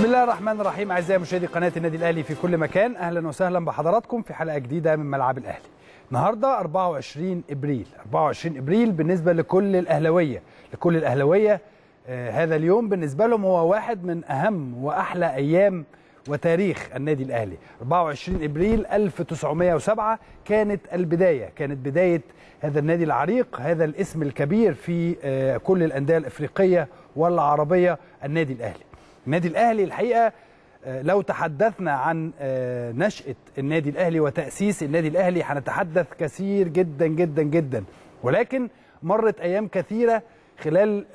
بسم الله الرحمن الرحيم اعزائي مشاهدي قناه النادي الاهلي في كل مكان اهلا وسهلا بحضراتكم في حلقه جديده من ملعب الاهلي النهارده 24 ابريل 24 ابريل بالنسبه لكل الاهلاويه لكل الاهلاويه آه هذا اليوم بالنسبه لهم هو واحد من اهم واحلى ايام وتاريخ النادي الاهلي 24 ابريل 1907 كانت البدايه كانت بدايه هذا النادي العريق هذا الاسم الكبير في آه كل الانديه الافريقيه والعربيه النادي الاهلي النادي الاهلي الحقيقه لو تحدثنا عن نشأة النادي الأهلي وتأسيس النادي الأهلي هنتحدث كثير جدا جدا جدا ولكن مرت أيام كثيرة خلال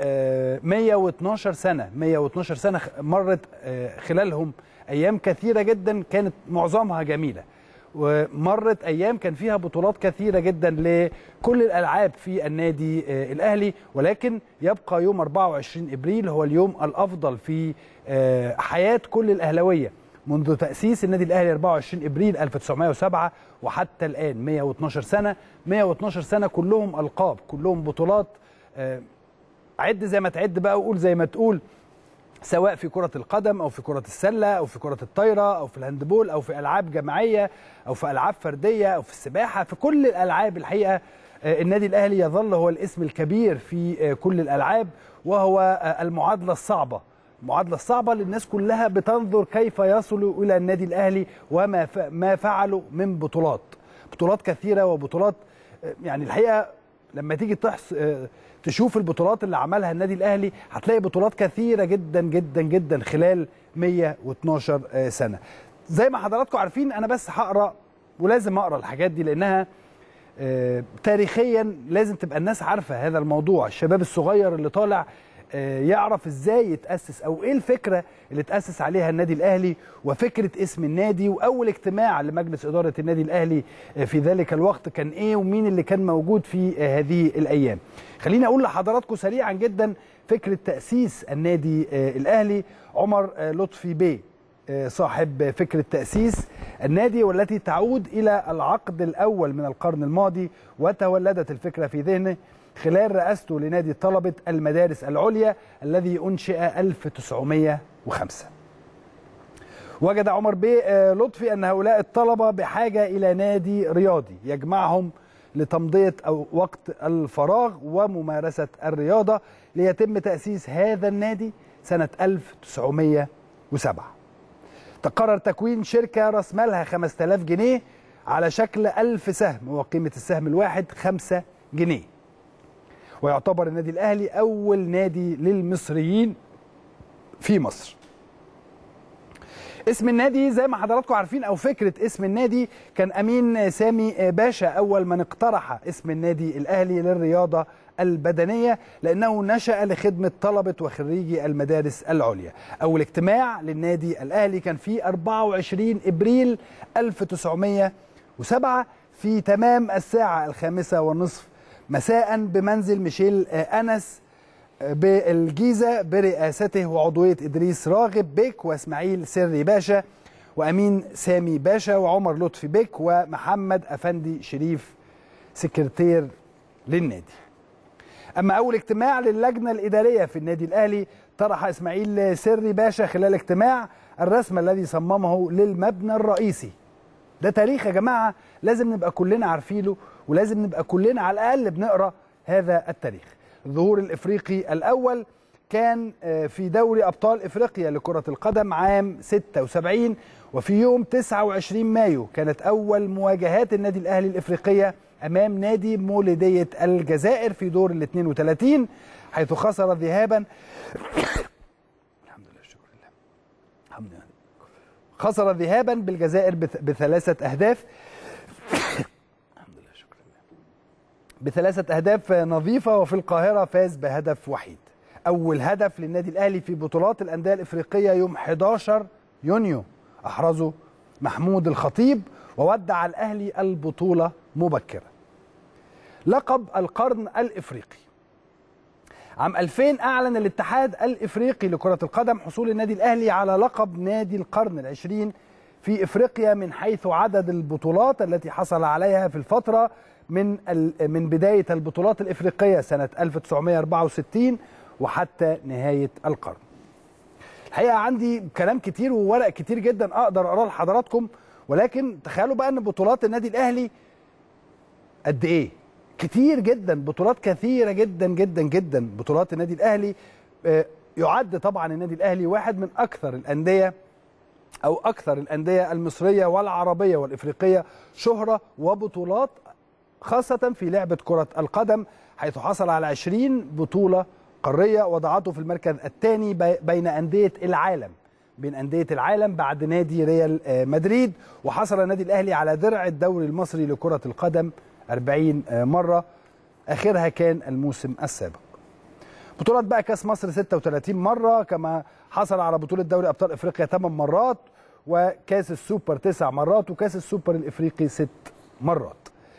112 سنة 112 سنة مرت خلالهم أيام كثيرة جدا كانت معظمها جميلة ومرت ايام كان فيها بطولات كثيره جدا لكل الالعاب في النادي الاهلي ولكن يبقى يوم 24 ابريل هو اليوم الافضل في حياه كل الاهلاويه منذ تاسيس النادي الاهلي 24 ابريل 1907 وحتى الان 112 سنه 112 سنه كلهم القاب كلهم بطولات عد زي ما تعد بقى وقول زي ما تقول سواء في كرة القدم أو في كرة السلة أو في كرة الطايرة أو في الهاندبول أو في ألعاب جماعية أو في ألعاب فردية أو في السباحة في كل الألعاب الحقيقة النادي الأهلي يظل هو الاسم الكبير في كل الألعاب وهو المعادلة الصعبة المعادلة الصعبة للناس كلها بتنظر كيف يصلوا إلى النادي الأهلي وما ما فعلوا من بطولات بطولات كثيرة وبطولات يعني الحقيقة لما تيجي تحص تشوف البطولات اللي عملها النادي الاهلي هتلاقي بطولات كثيره جدا جدا جدا خلال 112 سنه زي ما حضراتكم عارفين انا بس هقرا ولازم اقرا الحاجات دي لانها تاريخيا لازم تبقى الناس عارفه هذا الموضوع الشباب الصغير اللي طالع يعرف ازاي يتاسس او ايه الفكره اللي تاسس عليها النادي الاهلي وفكره اسم النادي واول اجتماع لمجلس اداره النادي الاهلي في ذلك الوقت كان ايه ومين اللي كان موجود في هذه الايام خليني اقول لحضراتكم سريعا جدا فكره تاسيس النادي الاهلي عمر لطفي بيه صاحب فكره تاسيس النادي والتي تعود الى العقد الاول من القرن الماضي وتولدت الفكره في ذهنه خلال رئاسته لنادي طلبة المدارس العليا الذي أنشئ 1905 وجد عمر بيه لطفي أن هؤلاء الطلبة بحاجة إلى نادي رياضي يجمعهم لتمضية أو وقت الفراغ وممارسة الرياضة ليتم تأسيس هذا النادي سنة 1907 تقرر تكوين شركة رأس مالها 5000 جنيه على شكل 1000 سهم وقيمة السهم الواحد 5 جنيه ويعتبر النادي الاهلي اول نادي للمصريين في مصر اسم النادي زي ما حضراتكم عارفين او فكره اسم النادي كان امين سامي باشا اول من اقترح اسم النادي الاهلي للرياضه البدنيه لانه نشا لخدمه طلبه وخريجي المدارس العليا اول اجتماع للنادي الاهلي كان في 24 ابريل 1907 في تمام الساعه الخامسه والنصف مساء بمنزل ميشيل أنس بالجيزة برئاسته وعضوية إدريس راغب بيك وإسماعيل سري باشا وأمين سامي باشا وعمر لطفي بيك ومحمد أفندي شريف سكرتير للنادي أما أول اجتماع للجنة الإدارية في النادي الأهلي طرح إسماعيل سري باشا خلال اجتماع الرسم الذي صممه للمبنى الرئيسي ده تاريخ يا جماعة لازم نبقى كلنا عارفينه ولازم نبقى كلنا على الأقل بنقرأ هذا التاريخ الظهور الإفريقي الأول كان في دوري أبطال إفريقيا لكرة القدم عام 76 وفي يوم 29 مايو كانت أول مواجهات النادي الأهلي الإفريقية أمام نادي مولودية الجزائر في دور ال 32 حيث خسر ذهابا الحمد لله شكرا لله الحمد لله خسر ذهابا بالجزائر بثلاثة أهداف بثلاثة أهداف نظيفة وفي القاهرة فاز بهدف وحيد أول هدف للنادي الأهلي في بطولات الأندية الإفريقية يوم 11 يونيو أحرزه محمود الخطيب وودع الأهلي البطولة مبكرة لقب القرن الإفريقي عام 2000 أعلن الاتحاد الإفريقي لكرة القدم حصول النادي الأهلي على لقب نادي القرن العشرين في إفريقيا من حيث عدد البطولات التي حصل عليها في الفترة من من بداية البطولات الإفريقية سنة 1964 وحتى نهاية القرن الحقيقه عندي كلام كتير وورق كتير جدا اقدر اقراه لحضراتكم ولكن تخيلوا بقى ان بطولات النادي الاهلي قد ايه كتير جدا بطولات كثيره جدا جدا جدا بطولات النادي الاهلي آه، يعد طبعا النادي الاهلي واحد من اكثر الانديه او اكثر الانديه المصريه والعربيه والافريقيه شهره وبطولات خاصه في لعبه كره القدم حيث حصل على 20 بطوله قاريه وضعته في المركز الثاني بين انديه العالم بين انديه العالم بعد نادي ريال آه، مدريد وحصل النادي الاهلي على درع الدوري المصري لكره القدم 40 آه، مره اخرها كان الموسم السابق بطولات بقى كاس مصر 36 مره كما حصل على بطوله دوري ابطال افريقيا 8 مرات وكاس السوبر 9 مرات وكاس السوبر الافريقي 6 مرات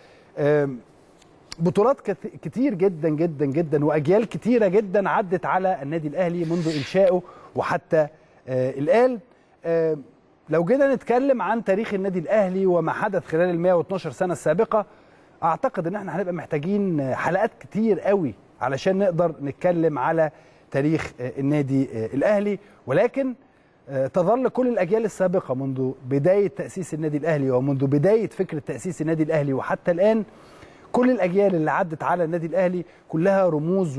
آم، بطولات كت- كتير جدا جدا جدا واجيال كتيره جدا عدت على النادي الاهلي منذ انشائه وحتى آه الان آه لو جينا نتكلم عن تاريخ النادي الاهلي وما حدث خلال ال 112 سنه السابقه اعتقد ان احنا هنبقى محتاجين آه، حلقات كتير قوي علشان نقدر نتكلم على تاريخ آه، النادي آه، الاهلي ولكن آه، تظل كل الاجيال السابقه منذ بدايه تاسيس النادي الاهلي ومنذ بدايه فكره تاسيس النادي الاهلي وحتى الان كل الاجيال اللي عدت على النادي الاهلي كلها رموز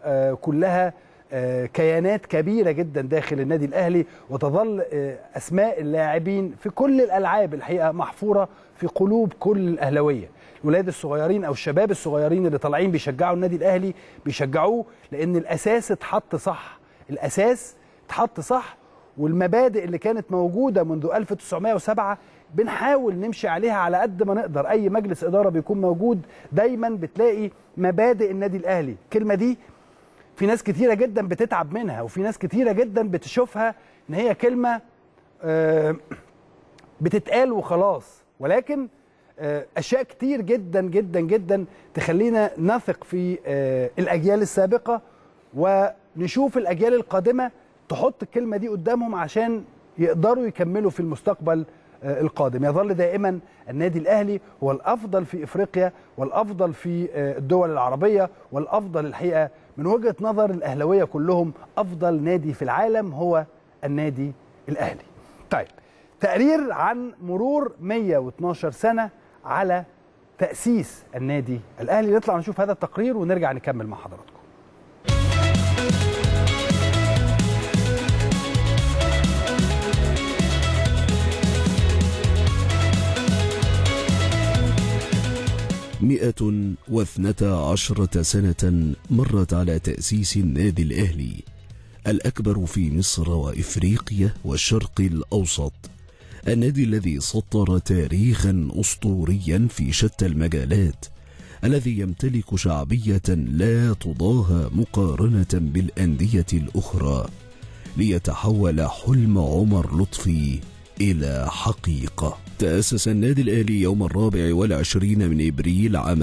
وكلها كيانات كبيره جدا داخل النادي الاهلي وتظل آه، اسماء اللاعبين في كل الالعاب الحقيقه محفوره في قلوب كل الاهلاويه الولاد الصغيرين او الشباب الصغيرين اللي طالعين بيشجعوا النادي الاهلي بيشجعوه لان الاساس اتحط صح الاساس اتحط صح والمبادئ اللي كانت موجوده منذ 1907 بنحاول نمشي عليها على قد ما نقدر اي مجلس اداره بيكون موجود دايما بتلاقي مبادئ النادي الاهلي الكلمه دي في ناس كتيره جدا بتتعب منها وفي ناس كتيره جدا بتشوفها ان هي كلمه آه، بتتقال وخلاص ولكن آه، اشياء كتير جدا جدا جدا تخلينا نثق في آه، الاجيال السابقه ونشوف الاجيال القادمه تحط الكلمه دي قدامهم عشان يقدروا يكملوا في المستقبل آه، القادم يظل دائما النادي الاهلي هو الافضل في افريقيا والافضل في آه، الدول العربيه والافضل الحقيقه من وجهه نظر الاهلاويه كلهم افضل نادي في العالم هو النادي الاهلي طيب تقرير عن مرور 112 سنه على تاسيس النادي الاهلي نطلع نشوف هذا التقرير ونرجع نكمل مع حضراتكم مئة واثنتا عشرة سنة مرت على تأسيس النادي الأهلي الأكبر في مصر وإفريقيا والشرق الأوسط النادي الذي سطر تاريخا أسطوريا في شتى المجالات الذي يمتلك شعبية لا تضاهى مقارنة بالأندية الأخرى ليتحول حلم عمر لطفي إلى حقيقة تأسس النادي الأهلي يوم الرابع والعشرين من إبريل عام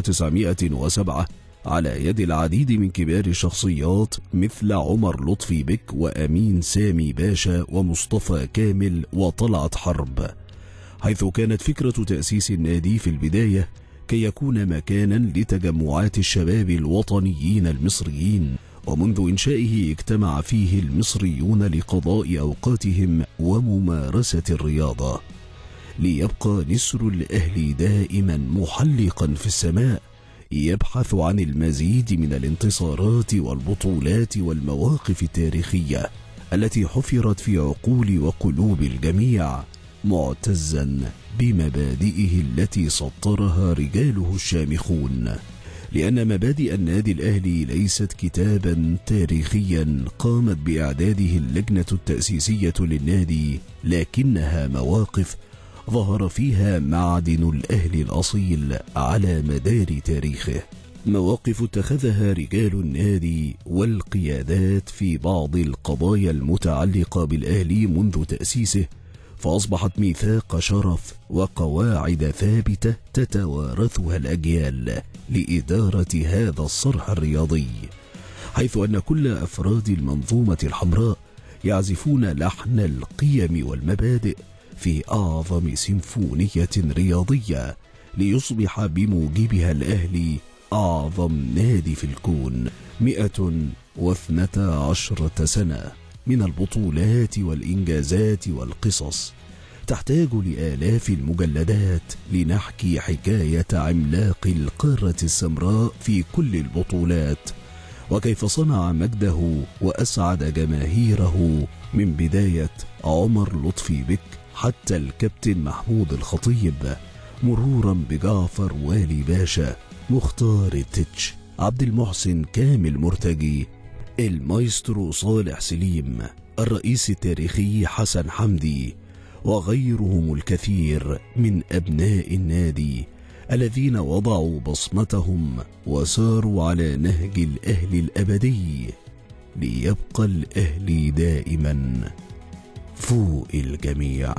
1907 على يد العديد من كبار الشخصيات مثل عمر لطفي بك وأمين سامي باشا ومصطفى كامل وطلعت حرب حيث كانت فكرة تأسيس النادي في البداية كي يكون مكانا لتجمعات الشباب الوطنيين المصريين ومنذ إنشائه اجتمع فيه المصريون لقضاء أوقاتهم وممارسة الرياضة ليبقى نسر الأهل دائما محلقا في السماء يبحث عن المزيد من الانتصارات والبطولات والمواقف التاريخية التي حفرت في عقول وقلوب الجميع معتزا بمبادئه التي سطرها رجاله الشامخون لأن مبادئ النادي الأهلي ليست كتابا تاريخيا قامت بإعداده اللجنة التأسيسية للنادي لكنها مواقف ظهر فيها معدن الأهل الأصيل على مدار تاريخه مواقف اتخذها رجال النادي والقيادات في بعض القضايا المتعلقة بالأهلي منذ تأسيسه فأصبحت ميثاق شرف وقواعد ثابتة تتوارثها الأجيال لإدارة هذا الصرح الرياضي حيث أن كل أفراد المنظومة الحمراء يعزفون لحن القيم والمبادئ في أعظم سيمفونية رياضية ليصبح بموجبها الأهلي أعظم نادي في الكون مئة واثنتا عشرة سنة من البطولات والإنجازات والقصص تحتاج لآلاف المجلدات لنحكي حكاية عملاق القارة السمراء في كل البطولات وكيف صنع مجده وأسعد جماهيره من بداية عمر لطفي بك حتى الكابتن محمود الخطيب مرورا بجعفر والي باشا مختار التتش عبد المحسن كامل مرتجي المايسترو صالح سليم الرئيس التاريخي حسن حمدي وغيرهم الكثير من ابناء النادي الذين وضعوا بصمتهم وساروا على نهج الاهل الابدي ليبقى الاهلي دائما فوق الجميع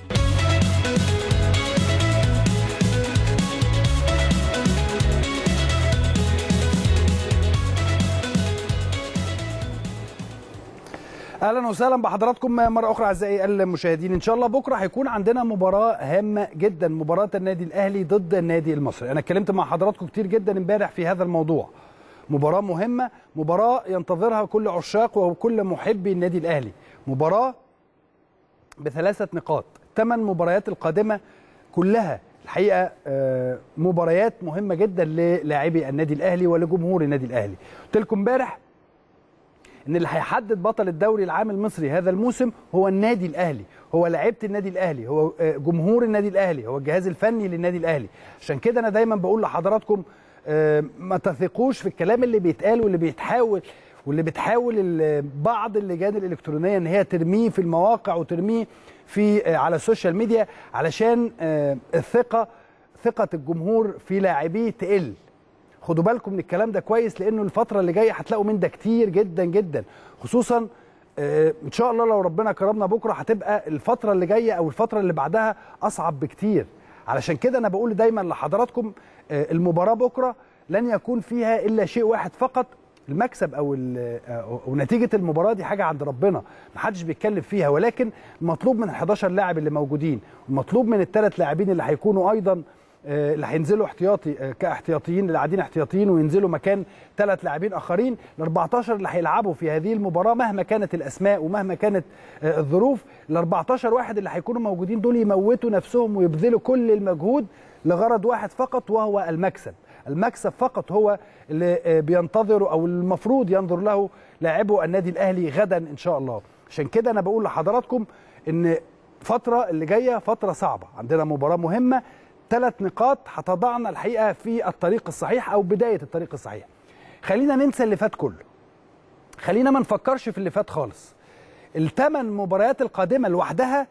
اهلا وسهلا بحضراتكم مره اخرى اعزائي المشاهدين ان شاء الله بكره هيكون عندنا مباراه هامه جدا مباراه النادي الاهلي ضد النادي المصري انا اتكلمت مع حضراتكم كتير جدا امبارح في هذا الموضوع مباراه مهمه مباراه ينتظرها كل عشاق وكل محبي النادي الاهلي مباراه بثلاثه نقاط ثمان مباريات القادمه كلها الحقيقه مباريات مهمه جدا للاعبي النادي الاهلي ولجمهور النادي الاهلي قلت لكم امبارح ان اللي هيحدد بطل الدوري العام المصري هذا الموسم هو النادي الاهلي هو لعيبه النادي الاهلي هو جمهور النادي الاهلي هو الجهاز الفني للنادي الاهلي عشان كده انا دايما بقول لحضراتكم ما تثقوش في الكلام اللي بيتقال واللي بيتحاول واللي بتحاول بعض اللجان الالكترونيه ان هي ترميه في المواقع وترميه في على السوشيال ميديا علشان الثقه ثقه الجمهور في لاعبيه تقل خدوا بالكم من الكلام ده كويس لانه الفتره اللي جايه هتلاقوا من ده كتير جدا جدا خصوصا ان شاء الله لو ربنا كرمنا بكره هتبقى الفتره اللي جايه او الفتره اللي بعدها اصعب بكتير علشان كده انا بقول دايما لحضراتكم المباراه بكره لن يكون فيها الا شيء واحد فقط المكسب او او نتيجه المباراه دي حاجه عند ربنا محدش بيتكلم فيها ولكن المطلوب من ال 11 لاعب اللي موجودين المطلوب من الثلاث لاعبين اللي هيكونوا ايضا اللي هينزلوا احتياطي كاحتياطيين اللي قاعدين احتياطيين وينزلوا مكان ثلاث لاعبين اخرين ال 14 اللي هيلعبوا في هذه المباراه مهما كانت الاسماء ومهما كانت الظروف ال 14 واحد اللي هيكونوا موجودين دول يموتوا نفسهم ويبذلوا كل المجهود لغرض واحد فقط وهو المكسب المكسب فقط هو اللي بينتظره او المفروض ينظر له لاعبو النادي الاهلي غدا ان شاء الله عشان كده انا بقول لحضراتكم ان فتره اللي جايه فتره صعبه عندنا مباراه مهمه ثلاث نقاط هتضعنا الحقيقه في الطريق الصحيح او بدايه الطريق الصحيح خلينا ننسى اللي فات كله خلينا ما نفكرش في اللي فات خالص الثمان مباريات القادمه لوحدها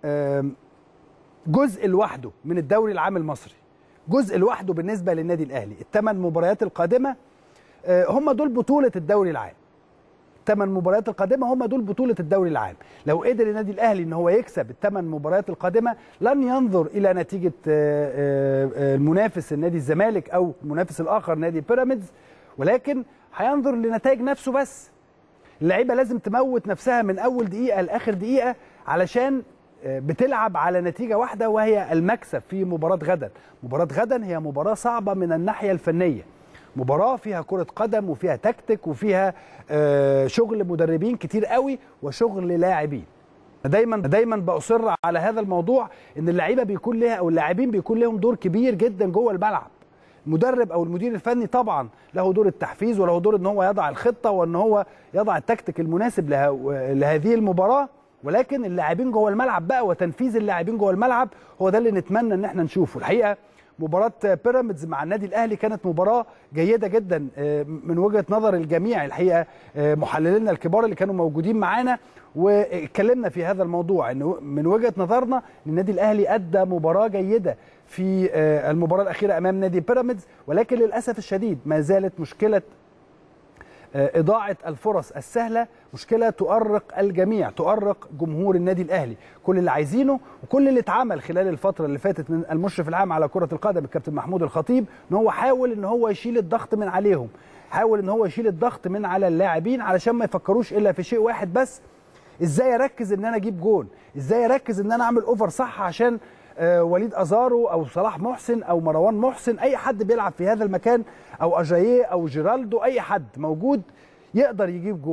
جزء لوحده من الدوري العام المصري جزء لوحده بالنسبه للنادي الاهلي الثمان مباريات القادمه هم دول بطوله الدوري العام الثمان مباريات القادمه هم دول بطوله الدوري العام لو قدر النادي الاهلي ان هو يكسب الثمان مباريات القادمه لن ينظر الى نتيجه المنافس النادي الزمالك او المنافس الاخر نادي بيراميدز ولكن هينظر لنتائج نفسه بس اللعيبه لازم تموت نفسها من اول دقيقه لاخر دقيقه علشان بتلعب على نتيجه واحده وهي المكسب في مباراه غدا مباراه غدا هي مباراه صعبه من الناحيه الفنيه مباراه فيها كره قدم وفيها تكتيك وفيها شغل مدربين كتير قوي وشغل لاعبين دايما دايما باصر على هذا الموضوع ان اللعيبه بيكون لها او اللاعبين بيكون لهم دور كبير جدا جوه الملعب المدرب او المدير الفني طبعا له دور التحفيز وله دور ان هو يضع الخطه وان هو يضع التكتيك المناسب لهذه المباراه ولكن اللاعبين جوه الملعب بقى وتنفيذ اللاعبين جوه الملعب هو ده اللي نتمنى ان احنا نشوفه الحقيقه مباراة بيراميدز مع النادي الاهلي كانت مباراة جيدة جدا من وجهة نظر الجميع الحقيقة محللينا الكبار اللي كانوا موجودين معانا واتكلمنا في هذا الموضوع انه من وجهة نظرنا ان النادي الاهلي ادى مباراة جيدة في المباراة الأخيرة أمام نادي بيراميدز ولكن للأسف الشديد ما زالت مشكلة إضاعة الفرص السهلة مشكلة تؤرق الجميع تؤرق جمهور النادي الأهلي كل اللي عايزينه وكل اللي اتعمل خلال الفترة اللي فاتت من المشرف العام على كرة القدم الكابتن محمود الخطيب ان هو حاول ان هو يشيل الضغط من عليهم حاول ان هو يشيل الضغط من على اللاعبين علشان ما يفكروش الا في شيء واحد بس ازاي اركز ان انا اجيب جون ازاي اركز ان انا اعمل اوفر صح عشان آه وليد ازارو او صلاح محسن او مروان محسن اي حد بيلعب في هذا المكان او اجاييه او جيرالدو اي حد موجود يقدر يجيب جون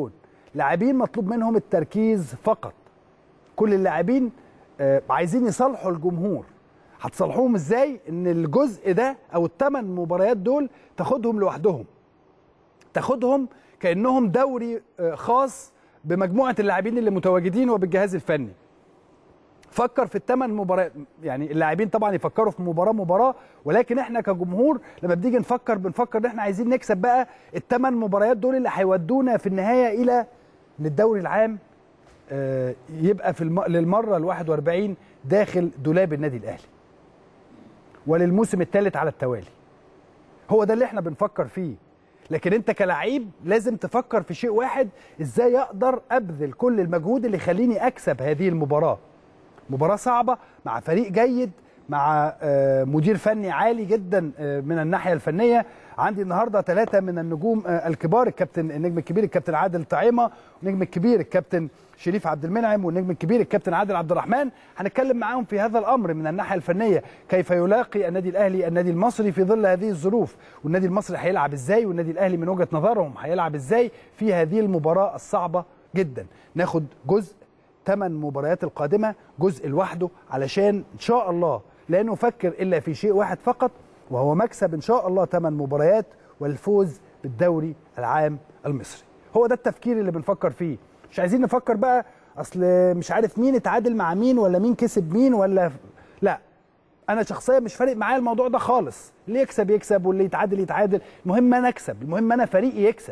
لاعبين مطلوب منهم التركيز فقط كل اللاعبين آه، عايزين يصالحوا الجمهور هتصالحوهم ازاي ان الجزء ده او الثمان مباريات دول تاخدهم لوحدهم تاخدهم كانهم دوري آه، خاص بمجموعه اللاعبين اللي متواجدين وبالجهاز الفني فكر في الثمان مباريات يعني اللاعبين طبعا يفكروا في مباراه مباراه ولكن احنا كجمهور لما بنيجي نفكر بنفكر ان احنا عايزين نكسب بقى الثمان مباريات دول اللي هيودونا في النهايه الى ان الدوري العام آه، يبقى في الم... للمره ال 41 داخل دولاب النادي الاهلي وللموسم الثالث على التوالي هو ده اللي احنا بنفكر فيه لكن انت كلاعب لازم تفكر في شيء واحد ازاي اقدر ابذل كل المجهود اللي يخليني اكسب هذه المباراه مباراه صعبه مع فريق جيد مع آه، مدير فني عالي جدا آه، من الناحيه الفنيه عندي النهارده ثلاثه من النجوم آه، الكبار الكابتن النجم الكبير الكابتن عادل طعيمه والنجم الكبير الكابتن شريف عبد المنعم والنجم الكبير الكابتن عادل عبد الرحمن هنتكلم معاهم في هذا الامر من الناحيه الفنيه كيف يلاقي النادي الاهلي النادي المصري في ظل هذه الظروف والنادي المصري هيلعب ازاي والنادي الاهلي من وجهه نظرهم هيلعب ازاي في هذه المباراه الصعبه جدا ناخد جزء ثمان مباريات القادمه جزء لوحده علشان ان شاء الله لا نفكر الا في شيء واحد فقط وهو مكسب ان شاء الله ثمان مباريات والفوز بالدوري العام المصري هو ده التفكير اللي بنفكر فيه مش عايزين نفكر بقى اصل مش عارف مين اتعادل مع مين ولا مين كسب مين ولا لا انا شخصيا مش فارق معايا الموضوع ده خالص اللي يكسب يكسب واللي يتعادل يتعادل المهم انا اكسب المهم انا فريقي يكسب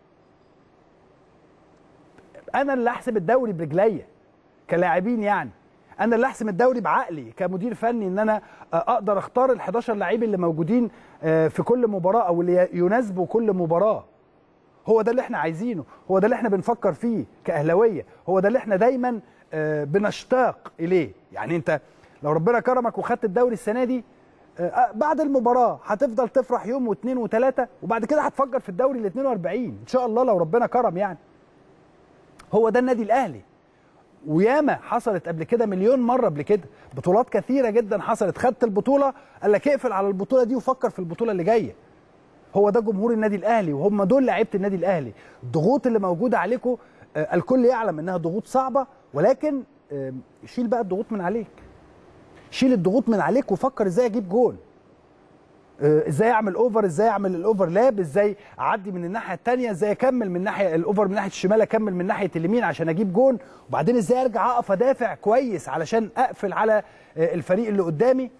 انا اللي احسب الدوري برجليا كلاعبين يعني انا اللي احسم الدوري بعقلي كمدير فني ان انا اقدر اختار ال 11 لعيب اللي موجودين في كل مباراه او اللي يناسبوا كل مباراه هو ده اللي احنا عايزينه هو ده اللي احنا بنفكر فيه كاهلاويه هو ده اللي احنا دايما بنشتاق اليه يعني انت لو ربنا كرمك وخدت الدوري السنه دي بعد المباراه هتفضل تفرح يوم واثنين وثلاثه وبعد كده هتفجر في الدوري ال 42 ان شاء الله لو ربنا كرم يعني هو ده النادي الاهلي وياما حصلت قبل كده مليون مره قبل كده بطولات كثيره جدا حصلت خدت البطوله قال لك اقفل على البطوله دي وفكر في البطوله اللي جايه هو ده جمهور النادي الاهلي وهم دول لعيبه النادي الاهلي الضغوط اللي موجوده عليكم آه الكل يعلم انها ضغوط صعبه ولكن آه شيل بقى الضغوط من عليك شيل الضغوط من عليك وفكر ازاي اجيب جول آه ازاي اعمل اوفر ازاي اعمل الاوفرلاب ازاي اعدي من الناحيه الثانيه ازاي اكمل من ناحيه الاوفر من ناحيه الشمال اكمل من ناحيه اليمين عشان اجيب جون وبعدين ازاي ارجع اقف ادافع كويس علشان اقفل على الفريق اللي قدامي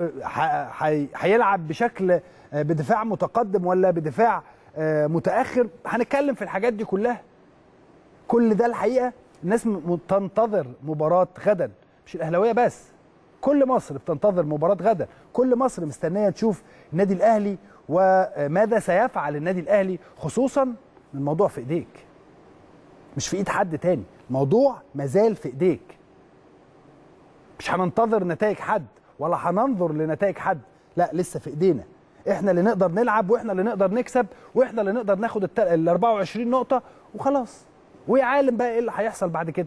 هيلعب بشكل بدفاع متقدم ولا بدفاع متاخر هنتكلم في الحاجات دي كلها كل ده الحقيقه الناس تنتظر مباراه غدا مش الاهلاويه بس كل مصر بتنتظر مباراه غدا كل مصر مستنيه تشوف النادي الاهلي وماذا سيفعل النادي الاهلي خصوصا الموضوع في ايديك مش في ايد حد تاني الموضوع مازال في ايديك مش هننتظر نتائج حد ولا هننظر لنتائج حد لا لسه في ايدينا احنا اللي نقدر نلعب واحنا اللي نقدر نكسب واحنا اللي نقدر ناخد ال 24 نقطه وخلاص ويا عالم بقى ايه اللي هيحصل بعد كده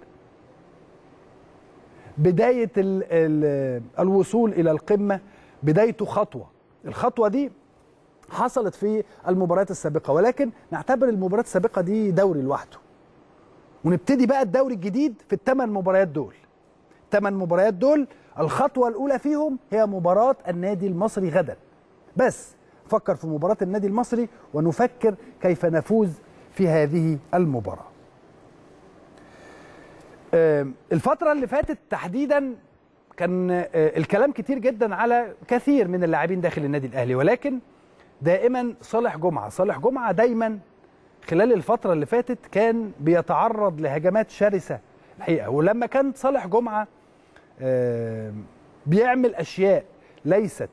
بدايه ال ال الوصول الى القمه بدايته خطوه الخطوه دي حصلت في المباريات السابقه ولكن نعتبر المباريات السابقه دي دوري لوحده ونبتدي بقى الدوري الجديد في الثمان مباريات دول الثمان مباريات دول الخطوه الاولى فيهم هي مباراه النادي المصري غدا بس فكر في مباراه النادي المصري ونفكر كيف نفوز في هذه المباراه الفترة اللي فاتت تحديدا كان الكلام كتير جدا على كثير من اللاعبين داخل النادي الأهلي ولكن دائما صالح جمعة صالح جمعة دايما خلال الفترة اللي فاتت كان بيتعرض لهجمات شرسة الحقيقة ولما كان صالح جمعة بيعمل أشياء ليست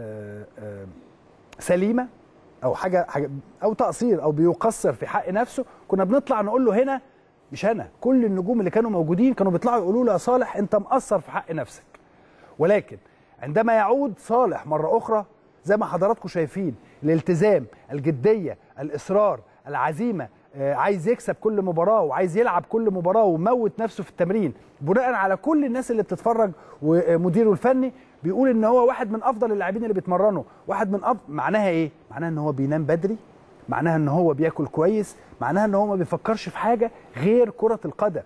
سليمة أو حاجة, حاجة أو تقصير أو بيقصر في حق نفسه كنا بنطلع نقول له هنا مش انا كل النجوم اللي كانوا موجودين كانوا بيطلعوا يقولوا له يا صالح انت مقصر في حق نفسك ولكن عندما يعود صالح مره اخرى زي ما حضراتكم شايفين الالتزام الجديه الاصرار العزيمه آه عايز يكسب كل مباراه وعايز يلعب كل مباراه وموت نفسه في التمرين بناء على كل الناس اللي بتتفرج ومديره الفني بيقول ان هو واحد من افضل اللاعبين اللي بيتمرنوا واحد من أفضل معناها ايه معناها ان هو بينام بدري معناها ان هو بياكل كويس معناها ان هو ما بيفكرش في حاجه غير كره القدم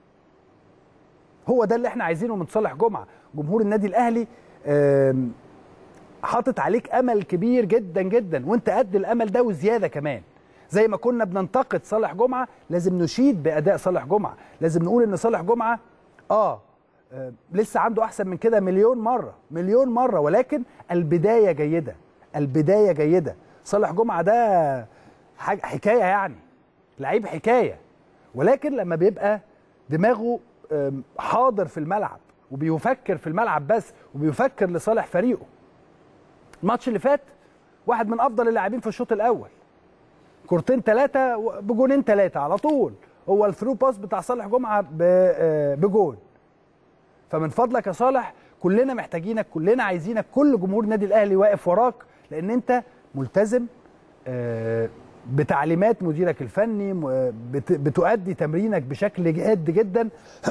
هو ده اللي احنا عايزينه من صالح جمعه جمهور النادي الاهلي آم، حاطط عليك امل كبير جدا جدا وانت قد الامل ده وزياده كمان زي ما كنا بننتقد صالح جمعه لازم نشيد باداء صالح جمعه لازم نقول ان صالح جمعه اه آه، لسه عنده احسن من كده مليون مره مليون مره ولكن البدايه جيده البدايه جيده صالح جمعه ده حاجه حكايه يعني لعيب حكايه ولكن لما بيبقى دماغه آم، حاضر في الملعب وبيفكر في الملعب بس وبيفكر لصالح فريقه الماتش اللي فات واحد من افضل اللاعبين في الشوط الاول كورتين ثلاثه بجونين ثلاثه على طول هو الثرو باس بتاع صالح جمعه ب- آه، بجون فمن فضلك يا صالح كلنا محتاجينك كلنا عايزينك كل جمهور النادي الاهلي واقف وراك لان انت ملتزم آه، بتعليمات مديرك الفني م- آه، بت- بتؤدي تمرينك بشكل جاد جدا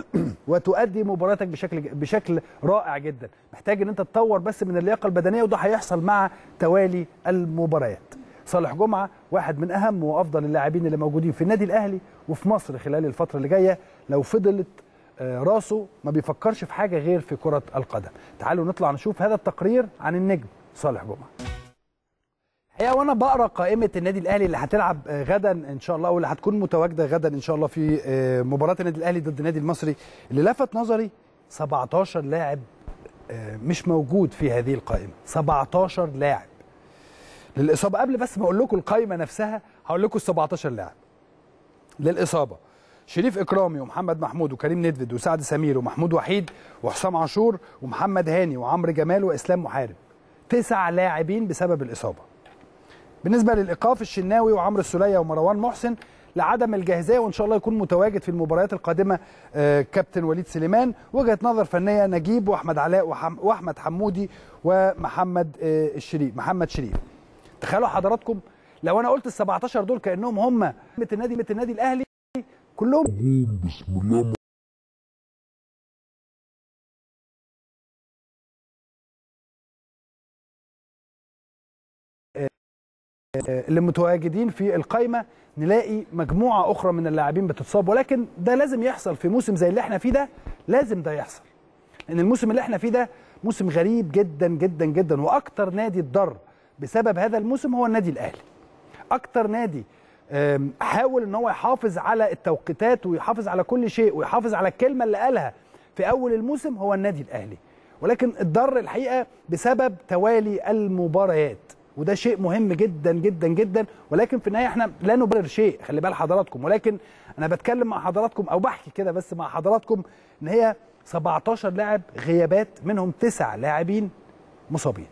وتؤدي مباراتك بشكل بشكل رائع جدا محتاج ان انت تطور بس من اللياقه البدنيه وده هيحصل مع توالي المباريات صالح جمعه واحد من اهم وافضل اللاعبين اللي موجودين في النادي الاهلي وفي مصر خلال الفتره اللي جايه لو فضلت آه، راسه ما بيفكرش في حاجه غير في كره القدم تعالوا نطلع نشوف هذا التقرير عن النجم صالح جمعه الحقيقه وانا بقرا قائمه النادي الاهلي اللي هتلعب آه، غدا ان شاء الله واللي هتكون متواجده غدا ان شاء الله في آه، مباراه النادي الاهلي ضد النادي المصري اللي لفت نظري 17 لاعب آه، مش موجود في هذه القائمه 17 لاعب للاصابه قبل بس ما اقول لكم القائمه نفسها هقول لكم ال 17 لاعب للاصابه شريف اكرامي ومحمد محمود وكريم ندفد وسعد سمير ومحمود وحيد وحسام عاشور ومحمد هاني وعمرو جمال واسلام محارب تسع لاعبين بسبب الاصابه بالنسبه للايقاف الشناوي وعمرو السوليه ومروان محسن لعدم الجاهزيه وان شاء الله يكون متواجد في المباريات القادمه آه، كابتن وليد سليمان وجهه نظر فنيه نجيب واحمد علاء وحم واحمد حمودي ومحمد آه، الشريف محمد شريف تخيلوا حضراتكم لو انا قلت ال 17 دول كانهم هم قيمه النادي قيمة النادي الاهلي كلهم بسم الله اللي متواجدين في القايمه نلاقي مجموعه اخرى من اللاعبين بتتصاب ولكن ده لازم يحصل في موسم زي اللي احنا فيه ده لازم ده يحصل لان الموسم اللي احنا فيه ده موسم غريب جدا جدا جدا واكتر نادي اتضر بسبب هذا الموسم هو النادي الاهلي اكتر نادي آم، حاول ان هو يحافظ على التوقيتات ويحافظ على كل شيء ويحافظ على الكلمه اللي قالها في اول الموسم هو النادي الاهلي ولكن اتضر الحقيقه بسبب توالي المباريات وده شيء مهم جدا جدا جدا ولكن في النهايه احنا لا نبرر شيء خلي بال حضراتكم ولكن انا بتكلم مع حضراتكم او بحكي كده بس مع حضراتكم ان هي 17 لاعب غيابات منهم تسع لاعبين مصابين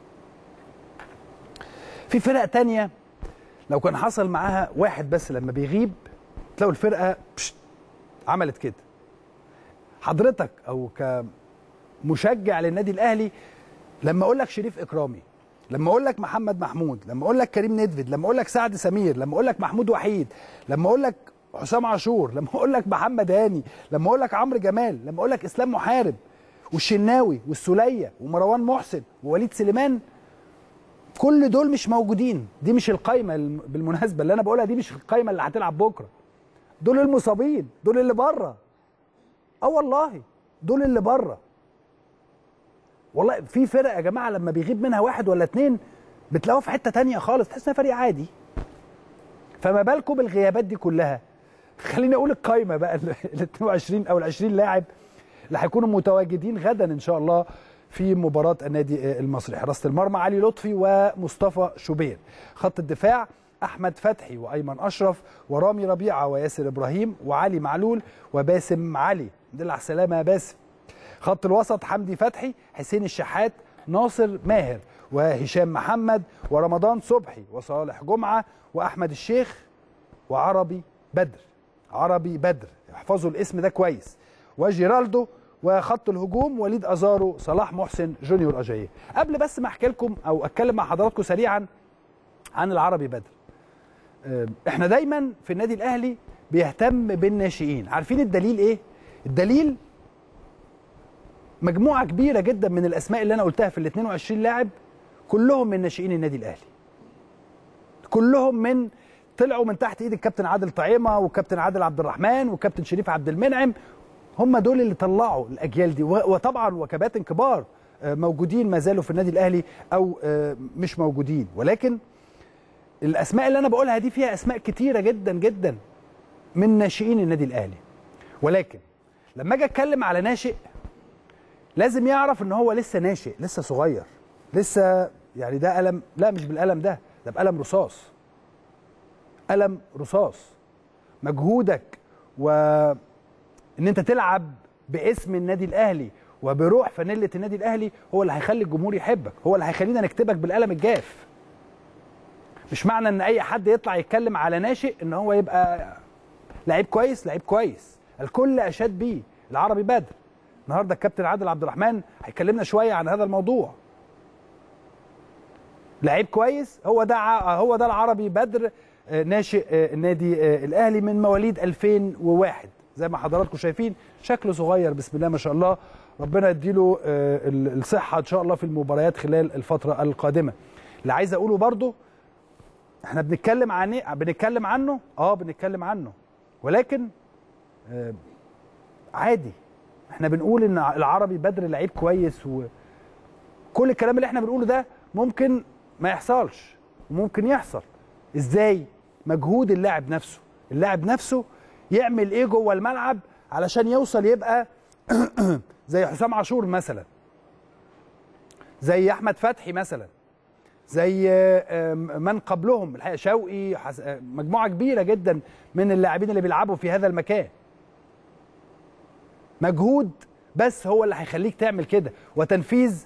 في فرق تانية لو كان حصل معاها واحد بس لما بيغيب تلاقوا الفرقه بشت عملت كده حضرتك او كمشجع للنادي الاهلي لما اقول لك شريف اكرامي لما اقول لك محمد محمود لما اقول لك كريم ندفد لما اقول لك سعد سمير لما اقول لك محمود وحيد لما اقول لك حسام عاشور لما اقول لك محمد هاني لما اقول لك عمرو جمال لما اقول لك اسلام محارب والشناوي والسوليه ومروان محسن ووليد سليمان كل دول مش موجودين دي مش القايمه الم- بالمناسبه اللي انا بقولها دي مش القايمه اللي هتلعب بكره دول المصابين دول اللي بره اه والله دول اللي بره والله في فرق يا جماعه لما بيغيب منها واحد ولا اتنين بتلاقوه في حته تانية خالص تحس انها فريق عادي فما بالكم بالغيابات دي كلها خليني اقول القايمه بقى ال 22 او ال 20 لاعب اللي هيكونوا متواجدين غدا ان شاء الله في مباراه النادي المصري حراسه المرمى علي لطفي ومصطفى شوبير خط الدفاع احمد فتحي وايمن اشرف ورامي ربيعه وياسر ابراهيم وعلي معلول وباسم علي دل على السلامه يا باسم خط الوسط حمدي فتحي حسين الشحات ناصر ماهر وهشام محمد ورمضان صبحي وصالح جمعه واحمد الشيخ وعربي بدر عربي بدر احفظوا الاسم ده كويس وجيرالدو وخط الهجوم وليد ازارو صلاح محسن جونيور اجاييه قبل بس ما احكي لكم او اتكلم مع حضراتكم سريعا عن العربي بدر آه، احنا دايما في النادي الاهلي بيهتم بالناشئين عارفين الدليل ايه الدليل مجموعه كبيره جدا من الاسماء اللي انا قلتها في ال 22 لاعب كلهم من ناشئين النادي الاهلي كلهم من طلعوا من تحت ايد الكابتن عادل طعيمه والكابتن عادل عبد الرحمن والكابتن شريف عبد المنعم هم دول اللي طلعوا الاجيال دي وطبعا وكباتن كبار موجودين ما زالوا في النادي الاهلي او مش موجودين ولكن الاسماء اللي انا بقولها دي فيها اسماء كتيره جدا جدا من ناشئين النادي الاهلي ولكن لما اجي اتكلم على ناشئ لازم يعرف ان هو لسه ناشئ لسه صغير لسه يعني ده قلم لا مش بالقلم ده ده بقلم رصاص قلم رصاص مجهودك و ان انت تلعب باسم النادي الاهلي وبروح فانيله النادي الاهلي هو اللي هيخلي الجمهور يحبك هو اللي هيخلينا نكتبك بالقلم الجاف مش معنى ان اي حد يطلع يتكلم على ناشئ ان هو يبقى لعيب كويس لعيب كويس الكل اشاد بيه العربي بدر النهارده الكابتن عادل عبد الرحمن هيكلمنا شويه عن هذا الموضوع لعيب كويس هو ده هو ده العربي بدر ناشئ النادي الاهلي من مواليد 2001 زي ما حضراتكم شايفين شكله صغير بسم الله ما شاء الله ربنا يديله الصحه ان شاء الله في المباريات خلال الفتره القادمه اللي عايز اقوله برضو احنا بنتكلم عن ايه بنتكلم عنه اه بنتكلم عنه ولكن آه عادي احنا بنقول ان العربي بدر لعيب كويس وكل الكلام اللي احنا بنقوله ده ممكن ما يحصلش وممكن يحصل ازاي مجهود اللاعب نفسه اللاعب نفسه يعمل ايه جوه الملعب علشان يوصل يبقى زي حسام عاشور مثلا زي احمد فتحي مثلا زي من قبلهم الحقيقه شوقي مجموعه كبيره جدا من اللاعبين اللي بيلعبوا في هذا المكان مجهود بس هو اللي هيخليك تعمل كده وتنفيذ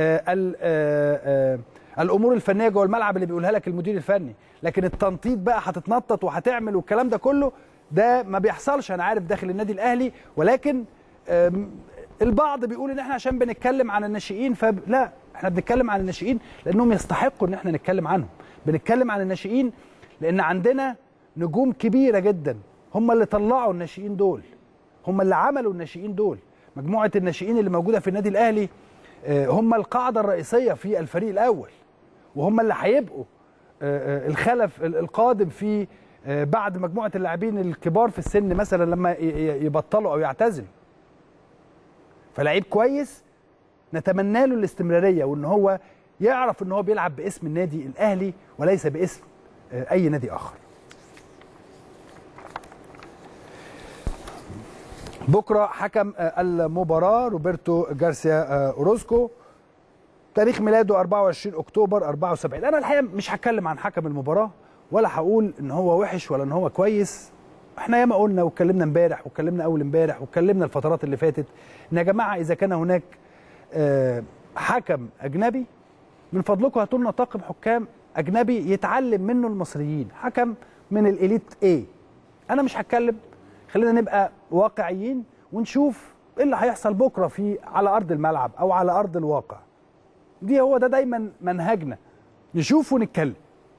الامور الفنيه جوه الملعب اللي بيقولها لك المدير الفني لكن التنطيط بقى هتتنطط وهتعمل والكلام ده كله ده ما بيحصلش انا عارف داخل النادي الاهلي ولكن البعض بيقول ان احنا عشان بنتكلم عن الناشئين فلا احنا بنتكلم عن الناشئين لانهم يستحقوا ان احنا نتكلم عنهم بنتكلم عن الناشئين لان عندنا نجوم كبيره جدا هم اللي طلعوا الناشئين دول هم اللي عملوا الناشئين دول مجموعه الناشئين اللي موجوده في النادي الاهلي هم القاعده الرئيسيه في الفريق الاول وهم اللي هيبقوا الخلف القادم في بعد مجموعه اللاعبين الكبار في السن مثلا لما يبطلوا او يعتزلوا فلعيب كويس نتمنى له الاستمراريه وان هو يعرف ان هو بيلعب باسم النادي الاهلي وليس باسم اي نادي اخر بكره حكم المباراه روبرتو جارسيا اوروسكو تاريخ ميلاده 24 اكتوبر 74 انا الحقيقه مش هتكلم عن حكم المباراه ولا هقول ان هو وحش ولا ان هو كويس احنا ياما قلنا واتكلمنا امبارح واتكلمنا اول امبارح واتكلمنا الفترات اللي فاتت ان يا جماعه اذا كان هناك حكم اجنبي من فضلكم هاتوا لنا طاقم حكام اجنبي يتعلم منه المصريين حكم من الاليت ايه انا مش هتكلم خلينا نبقى واقعيين ونشوف ايه اللي هيحصل بكره في على ارض الملعب او على ارض الواقع دي هو ده دايما منهجنا نشوف ونتكلم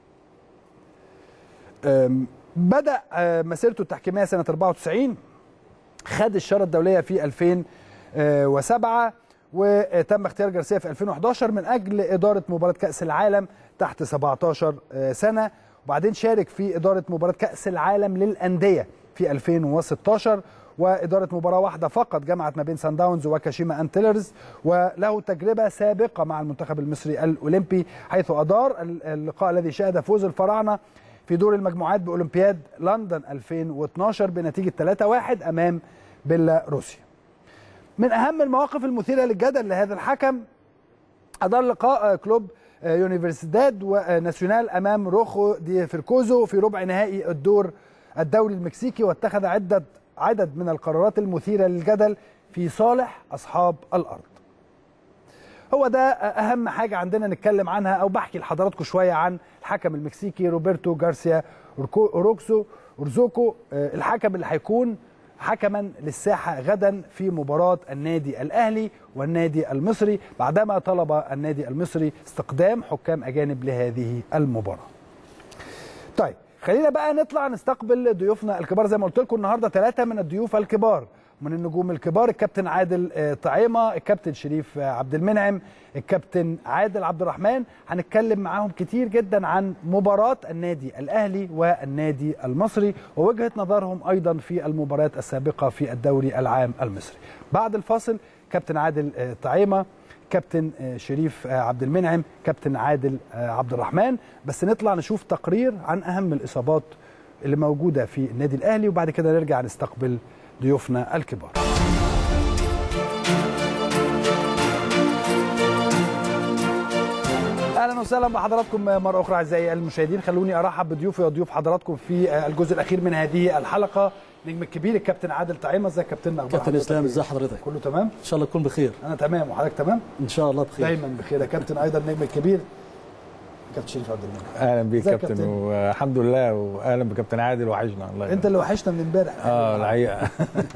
بدا مسيرته التحكيميه سنه 94 خد الشاره الدوليه في 2007 وتم اختيار جارسيا في 2011 من اجل اداره مباراه كاس العالم تحت 17 سنه وبعدين شارك في اداره مباراه كاس العالم للانديه في 2016 واداره مباراه واحده فقط جمعت ما بين سان داونز وكاشيما انتلرز وله تجربه سابقه مع المنتخب المصري الاولمبي حيث ادار اللقاء الذي شهد فوز الفراعنه في دور المجموعات باولمبياد لندن 2012 بنتيجه 3-1 امام بيلاروسيا. من اهم المواقف المثيره للجدل لهذا الحكم ادار لقاء كلوب يونيفرسيداد وناسيونال امام روخو دي فيركوزو في ربع نهائي الدور الدولي المكسيكي واتخذ عده عدد من القرارات المثيره للجدل في صالح اصحاب الارض. هو ده اهم حاجه عندنا نتكلم عنها او بحكي لحضراتكم شويه عن الحكم المكسيكي روبرتو جارسيا اوروكسو اورزوكو الحكم اللي هيكون حكما للساحه غدا في مباراه النادي الاهلي والنادي المصري بعدما طلب النادي المصري استقدام حكام اجانب لهذه المباراه. طيب خلينا بقى نطلع نستقبل ضيوفنا الكبار زي ما قلت لكم النهارده ثلاثه من الضيوف الكبار من النجوم الكبار الكابتن عادل آه، طعيمه الكابتن شريف آه، عبد المنعم الكابتن عادل عبد الرحمن هنتكلم معاهم كتير جدا عن مباراه النادي الاهلي والنادي المصري ووجهه نظرهم ايضا في المباريات السابقه في الدوري العام المصري بعد الفاصل كابتن عادل آه، طعيمه كابتن آه، شريف آه، عبد المنعم كابتن عادل آه، عبد الرحمن بس نطلع نشوف تقرير عن اهم الاصابات اللي موجوده في النادي الاهلي وبعد كده نرجع نستقبل ضيوفنا الكبار اهلا وسهلا بحضراتكم مره اخرى اعزائي المشاهدين خلوني ارحب بضيوفي وضيوف حضراتكم في الجزء الاخير من هذه الحلقه نجم الكبير الكابتن عادل طعيمه ازيك يا كابتن اخبار كابتن حضرتك اسلام إيه؟ ازي حضرتك كله تمام ان شاء الله تكون بخير انا تمام وحضرتك تمام ان شاء الله بخير دايما بخير يا كابتن ايضا النجم الكبير كابتن شريف عبد المنعم اهلا بيك ازيك يا كابتن كابتن؟ والحمد لله واهلا بكابتن عادل وحشنا الله انت اللي وحشنا من امبارح اه الحقيقه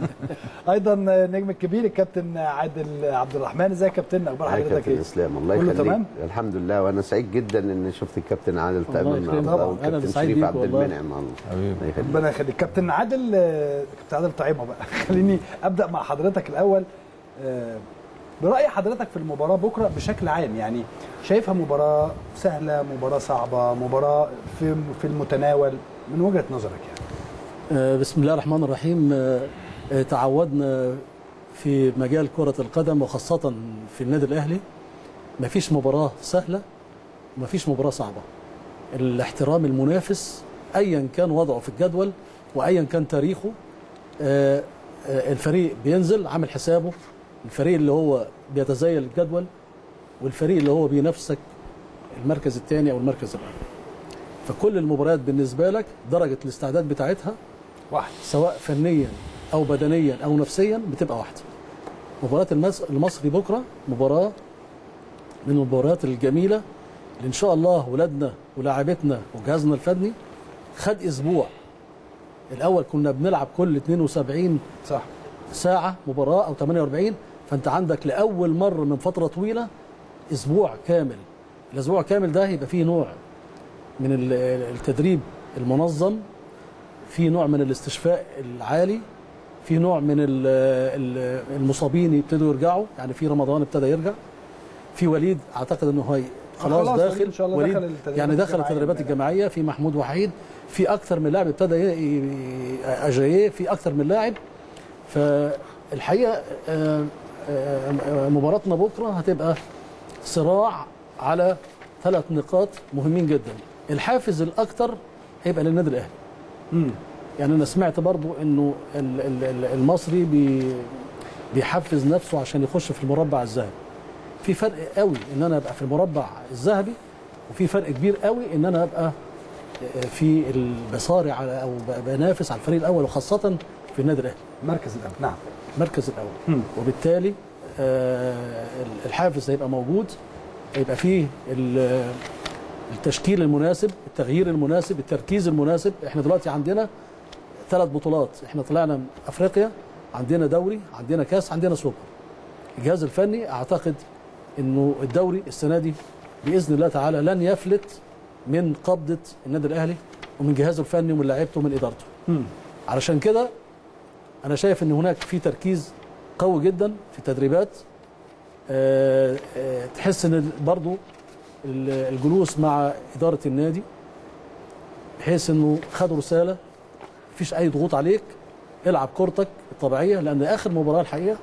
ايضا النجم الكبير الكابتن عادل عبد الرحمن ازيك يا كابتن اخبار هاي حضرتك كابتن ايه اسلام الله كله يخليك تمام؟ الحمد لله وانا سعيد جدا ان شفت الكابتن عادل الله تامر يكرمك. النهارده طبعا. أنا والكابتن سعيد شريف بيك عبد والله. المنعم الله حبيبي الله يخليك ربنا يخليك كابتن عادل آه، كابتن عادل طعيمه بقى خليني ابدا مع حضرتك الاول آه، براي حضرتك في المباراه بكره بشكل عام يعني شايفها مباراه سهله مباراه صعبه مباراه في في المتناول من وجهه نظرك يعني آه، بسم الله الرحمن الرحيم آه، آه، تعودنا في مجال كرة القدم وخاصة في النادي الأهلي مفيش مباراة سهلة ومفيش مباراة صعبة الاحترام المنافس أيا كان وضعه في الجدول وأيا كان تاريخه آه، آه، الفريق بينزل عامل حسابه الفريق اللي هو بيتزايل الجدول والفريق اللي هو بينافسك المركز الثاني أو المركز الأول فكل المباريات بالنسبة لك درجة الاستعداد بتاعتها واحد سواء فنيا او بدنيا او نفسيا بتبقى واحده مباراه المس... المصري بكره مباراه من المباريات الجميله اللي ان شاء الله ولادنا ولاعبتنا وجهازنا الفني خد اسبوع الاول كنا بنلعب كل 72 صح ساعه مباراه او 48 فانت عندك لاول مره من فتره طويله اسبوع كامل الاسبوع كامل ده يبقى فيه نوع من ال- التدريب المنظم في نوع من الاستشفاء العالي في نوع من ال- ال- المصابين يبتدوا يرجعوا يعني في رمضان ابتدى يرجع في وليد اعتقد انه هي خلاص, خلاص داخل وليد إن شاء الله وليد دخل التدريبات يعني دخل الجماعية التدريبات امبارح. الجماعيه في محمود وحيد في اكثر من لاعب ابتدى ي- ي- اجاييه في اكثر من لاعب فالحقيقه آه، آه، آه، مباراتنا بكره هتبقى صراع على ثلاث نقاط مهمين جدا الحافز الاكثر هيبقى للنادي الاهلي امم يعني انا سمعت برضو انه ال- ال- ال- المصري بي بيحفز نفسه عشان يخش في المربع الذهبي في فرق قوي ان انا ابقى في المربع الذهبي وفي فرق كبير قوي ان انا ابقى في البصاري على او ب- بنافس على الفريق الاول وخاصه في النادي الاهلي المركز الاول نعم المركز الاول مم. وبالتالي آه، الحافز هيبقى موجود هيبقى فيه ال- التشكيل المناسب التغيير المناسب التركيز المناسب احنا دلوقتي عندنا ثلاث بطولات احنا طلعنا من افريقيا عندنا دوري عندنا كاس عندنا سوبر الجهاز الفني اعتقد انه الدوري السنه دي باذن الله تعالى لن يفلت من قبضه النادي الاهلي ومن جهازه الفني ومن لعيبته ومن ادارته مم. علشان كده انا شايف ان هناك في تركيز قوي جدا في التدريبات آه، آه، تحس ان برضو ال- الجلوس مع اداره النادي بحيث انه خدوا رساله مفيش اي ضغوط عليك العب كورتك الطبيعيه لان اخر مباراه الحقيقه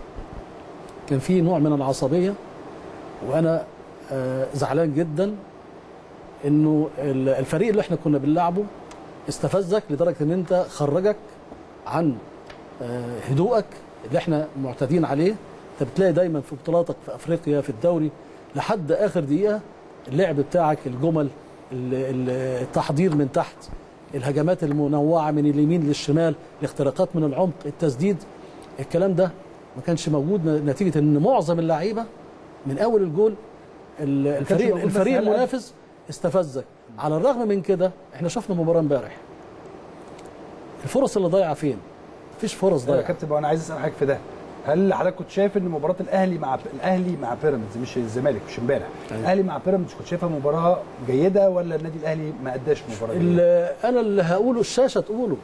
كان في نوع من العصبيه وانا آه، زعلان جدا انه ال- الفريق اللي احنا كنا بنلعبه استفزك لدرجه ان انت خرجك عن آه، هدوءك اللي احنا معتادين عليه انت بتلاقي دايما في بطولاتك في افريقيا في الدوري لحد اخر دقيقه اللعب بتاعك الجمل ال- ال- التحضير من تحت الهجمات المنوعه من اليمين للشمال الاختراقات من العمق التسديد الكلام ده ما كانش موجود نتيجه ان معظم اللعيبه من اول الجول ال- الفريق موجود بس الفريق هل- المنافس استفزك على الرغم من كده احنا شفنا مباراه امبارح الفرص اللي ضايعه فين مفيش فرص يا ضايعه كابتن بقى انا عايز اسال حضرتك في ده هل حضرتك كنت شايف ان مباراه الاهلي مع الاهلي مع بيراميدز مش الزمالك مش امبارح أيوة. الاهلي مع بيراميدز كنت شايفها مباراه جيده ولا النادي الاهلي ما اداش مباراه جيده؟ ال- انا اللي هقوله الشاشه تقوله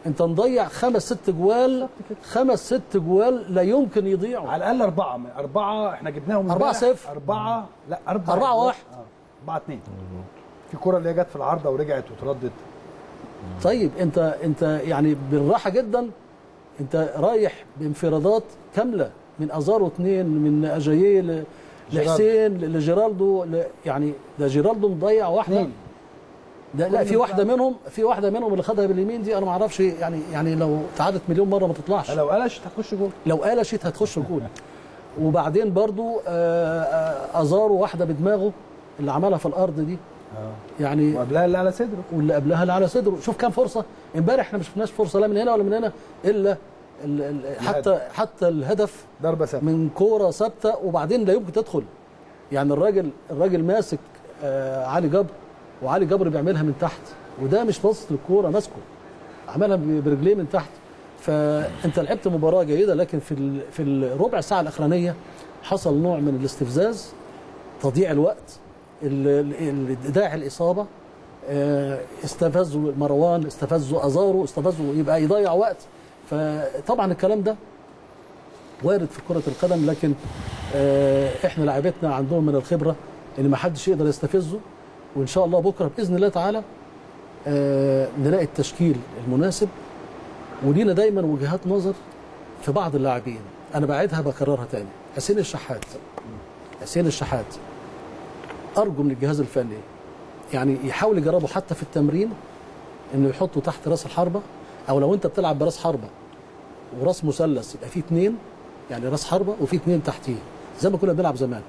انت مضيع خمس ست جوال خمس ست جوال لا يمكن يضيعوا على الاقل اربعه اربعه احنا جبناهم أربعة امبارح. صفر. اربعه لا اربعه أربعة واحد. آه، اربعه اثنين في كره اللي هي جت في العارضه ورجعت وتردد طيب انت انت يعني بالراحه جدا انت رايح بانفرادات كامله من ازارو اثنين من اجاييه ل- جيرالدو. لحسين لجيرالدو ل- يعني ده جيرالدو مضيع واحده اثنين ده لا كل في ده واحده منهم في واحده منهم اللي خدها باليمين دي انا ما اعرفش يعني يعني لو اتعادت مليون مره ما تطلعش لو قلشت هتخش جول لو قلشت هتخش الجول وبعدين برضو آه، آه، ازارو واحده بدماغه اللي عملها في الارض دي يعني وقبلها اللي على صدره واللي قبلها اللي على صدره شوف كام فرصه امبارح احنا ما شفناش فرصه لا من هنا ولا من هنا الا ال ال حتى حتى الهدف ضربه ثابته من كوره ثابته وبعدين لا يمكن تدخل يعني الراجل الراجل ماسك آه علي جبر وعلي جبر بيعملها من تحت وده مش باصص للكوره ماسكه عملها ب- برجليه من تحت فانت لعبت مباراه جيده لكن في ال- في الربع ساعه الاخرانيه حصل نوع من الاستفزاز تضييع الوقت ال- ال- داعي الاصابه آه، استفزوا مروان استفزوا ازارو استفزوا يبقى يضيع وقت فطبعا الكلام ده وارد في كره القدم لكن آه، احنا لاعبتنا عندهم من الخبره ان ما حدش يقدر يستفزه وان شاء الله بكره باذن الله تعالى آه، نلاقي التشكيل المناسب ولينا دايما وجهات نظر في بعض اللاعبين انا بعيدها بكررها تاني حسين الشحات حسين الشحات ارجو من الجهاز الفني يعني يحاول يجربه حتى في التمرين انه يحطه تحت راس الحربه او لو انت بتلعب براس حربه وراس مثلث يبقى فيه اثنين يعني راس حربه وفي اثنين تحتيه زي ما كنا بنلعب زمان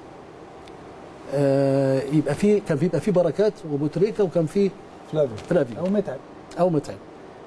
آه يبقى في كان في يبقى في بركات وبوتريكا وكان في فلافيو فلافيو او متعب او متعب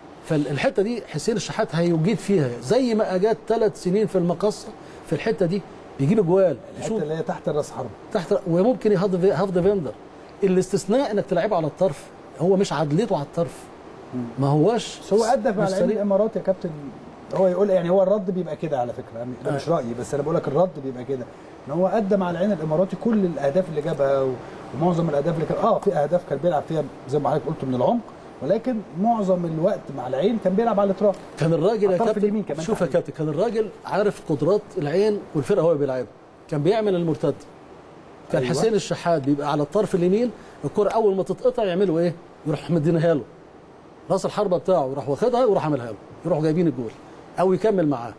فالحته دي حسين الشحات هيجيد فيها زي ما اجاد ثلاث سنين في المقصه في الحته دي بيجيب اجوال الحته يشوط اللي هي تحت الراس حرب تحت وممكن يهاف هاف ديفندر الاستثناء انك تلعبه على الطرف هو مش عدلته على الطرف ما هواش بس هو ادى مع مش العين سريع. الامارات يا كابتن هو يقول يعني هو الرد بيبقى كده على فكره يعني ده مش رايي بس انا بقول لك الرد بيبقى كده ان هو ادى مع العين الاماراتي كل الاهداف اللي جابها و- ومعظم الاهداف اللي كان اه في اهداف كان بيلعب فيها زي ما حضرتك قلت من العمق ولكن معظم الوقت مع العين كان بيلعب على الاطراف كان الراجل يا الطرف كابتن اليمين كمان شوف يا تحديداً. كابتن كان الراجل عارف قدرات العين والفرقه هو بيلعبها كان بيعمل المرتد كان أيوة. أيوة. حسين الشحات بيبقى على الطرف اليمين الكره اول ما تتقطع يعملوا ايه؟ يروح مدينها له راس الحربه بتاعه يروح واخدها ويروح عاملها له يروحوا جايبين الجول او يكمل معاه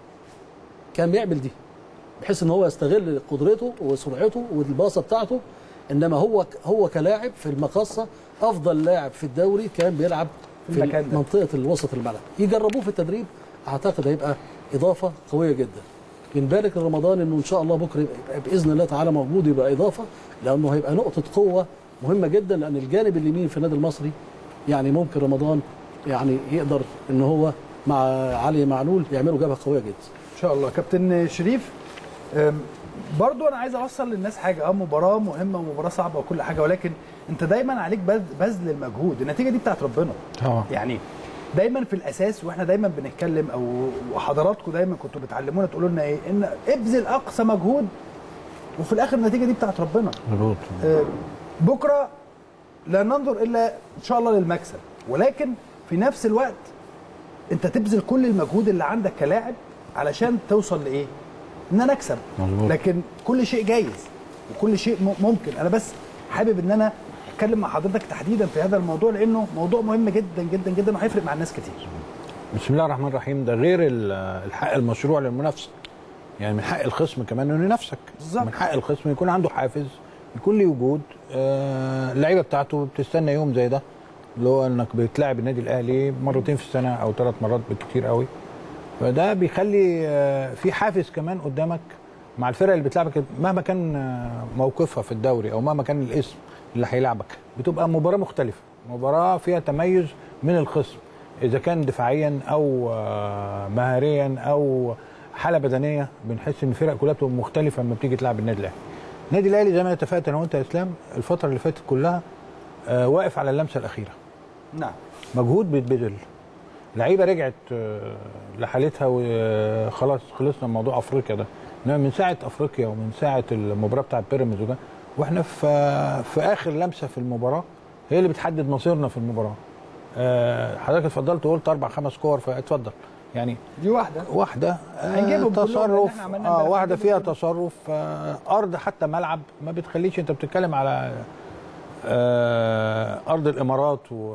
كان بيعمل دي بحيث ان هو يستغل قدرته وسرعته والباصه بتاعته انما هو هو كلاعب في المقصه افضل لاعب في الدوري كان بيلعب في في المكان ده. منطقه الوسط الملعب يجربوه في التدريب اعتقد هيبقى اضافه قويه جدا بنبارك لرمضان انه ان شاء الله بكره يبقى باذن الله تعالى موجود يبقى اضافه لانه هيبقى نقطه قوه مهمه جدا لان الجانب اليمين في النادي المصري يعني ممكن رمضان يعني يقدر ان هو مع علي معلول يعملوا جبهه قويه جدا ان شاء الله كابتن شريف أم، برضو انا عايز اوصل للناس حاجه اه مباراه مهمه ومباراه صعبه وكل حاجه ولكن انت دايما عليك بذ- بذل المجهود النتيجه دي بتاعت ربنا طبعا يعني دايما في الاساس واحنا دايما بنتكلم او وحضراتكم دايما كنتوا بتعلمونا تقولوا لنا ايه ان ابذل اقصى مجهود وفي الاخر النتيجه دي بتاعت ربنا مظبوط آه، بكره لا ننظر الا ان شاء الله للمكسب ولكن في نفس الوقت انت تبذل كل المجهود اللي عندك كلاعب علشان توصل لايه؟ ان انا اكسب مظبوط. لكن كل شيء جايز وكل شيء م- ممكن انا بس حابب ان انا اتكلم مع حضرتك تحديدا في هذا الموضوع لانه موضوع مهم جدا جدا جدا وهيفرق مع الناس كتير بسم الله الرحمن الرحيم ده غير ال- الحق المشروع للمنافسه يعني من حق الخصم كمان انه ينافسك بالظبط. من حق الخصم يكون عنده حافز يكون ليه وجود آه، اللعيبه بتاعته بتستنى يوم زي ده اللي هو انك بتلاعب النادي الاهلي مرتين في السنه او ثلاث مرات بالكتير قوي فده بيخلي آه، في حافز كمان قدامك مع الفرق اللي بتلعبك مهما كان آه، موقفها في الدوري او مهما كان الاسم اللي هيلعبك بتبقى مباراه مختلفه مباراه فيها تميز من الخصم اذا كان دفاعيا او آه، مهاريا او حاله بدنيه بنحس ان الفرق كلها بتبقى مختلفه لما بتيجي تلعب النادي الاهلي النادي الاهلي زي ما اتفقت انا وانت يا اسلام الفتره اللي فاتت كلها آه، واقف على اللمسه الاخيره نعم مجهود بيتبذل لعيبه رجعت آه، لحالتها وخلاص خلصنا من موضوع افريقيا ده انما من ساعه افريقيا ومن ساعه المباراه بتاعت بيراميدز وده واحنا في في اخر لمسه في المباراه هي اللي بتحدد مصيرنا في المباراه آه، حضرتك اتفضلت وقلت اربع خمس كور فاتفضل يعني دي واحده واحده آه، هنجيبهم كلهم لأن تصرف إحنا عملنا اه امبارح واحده هنجيبهم فيها كلهم. تصرف آه ارض حتى ملعب ما بتخليش انت بتتكلم على آه ارض الامارات و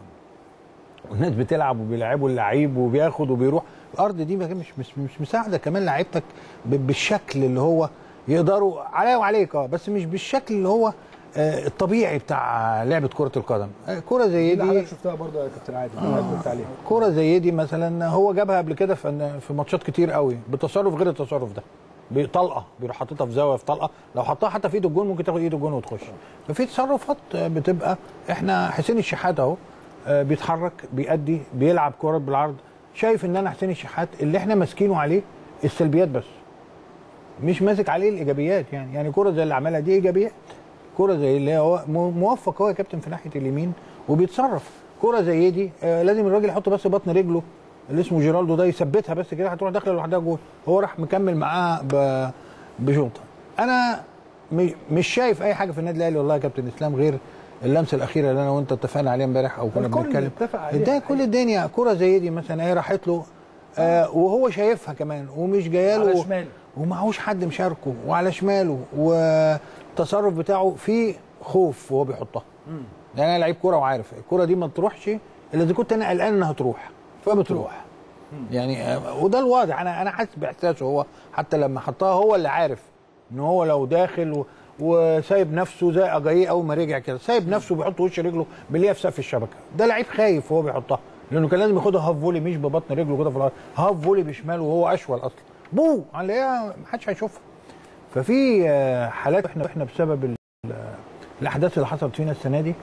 والناس بتلعب وبيلعبوا اللعيب وبياخد وبيروح الارض دي ما- مش مش مش مساعده كمان لعيبتك ب- بالشكل اللي هو يقدروا عليا وعليك اه بس مش بالشكل اللي هو آه الطبيعي بتاع لعبه كره القدم آه، كره زي اللي دي حضرتك شفتها برضه يا كابتن عادل اللي حضرتك قلت عليها كرة زي دي مثلا هو جابها قبل كده في في ماتشات كتير قوي بتصرف غير التصرف ده بطلقه بيروح حاططها في زاويه في طلقه لو حطها حتى في ايد الجون ممكن تاخد ايد الجون وتخش ففي تصرفات بتبقى احنا حسين الشحات اهو آه، بيتحرك بيأدي بيلعب كرة بالعرض شايف ان انا حسين الشحات اللي احنا ماسكينه عليه السلبيات بس مش ماسك عليه الايجابيات يعني يعني كرة زي اللي عملها دي ايجابيات كرة زي اللي هو مو- موفق هو يا كابتن في ناحيه اليمين وبيتصرف كرة زي دي آه لازم الراجل يحط بس بطن رجله اللي اسمه جيرالدو ده يثبتها بس كده هتروح داخله لوحدها جول هو راح مكمل معاها ب- بجلطه انا م- مش شايف اي حاجه في النادي الاهلي والله يا كابتن اسلام غير اللمسه الاخيره اللي انا وانت اتفقنا عليها امبارح او كنا الكل بنتكلم اتفق عليها. ده كل الدنيا كرة زي دي مثلا هي راحت له آه وهو شايفها كمان ومش جايه له على شماله. ومعهوش حد مشاركه وعلى شماله والتصرف بتاعه فيه خوف وهو بيحطها يعني انا لعيب كوره وعارف الكوره دي ما تروحش الا اذا كنت انا قلقان انها تروح فبتروح يعني آه، وده الواضح انا انا حاسس باحساسه هو حتى لما حطها هو اللي عارف ان هو لو داخل و... وسايب نفسه زي اجاييه اول ما رجع كده سايب نفسه بيحط وش رجله بيلاقيها في سقف الشبكه ده لعيب خايف وهو بيحطها لانه كان لازم ياخدها هاف فولي مش ببطن رجله كده في الارض هاف فولي بشماله وهو اشول اصلا بو هنلاقيها محدش هيشوفها ففي آه، حالات احنا احنا بسبب ال- الاحداث اللي حصلت فينا السنه دي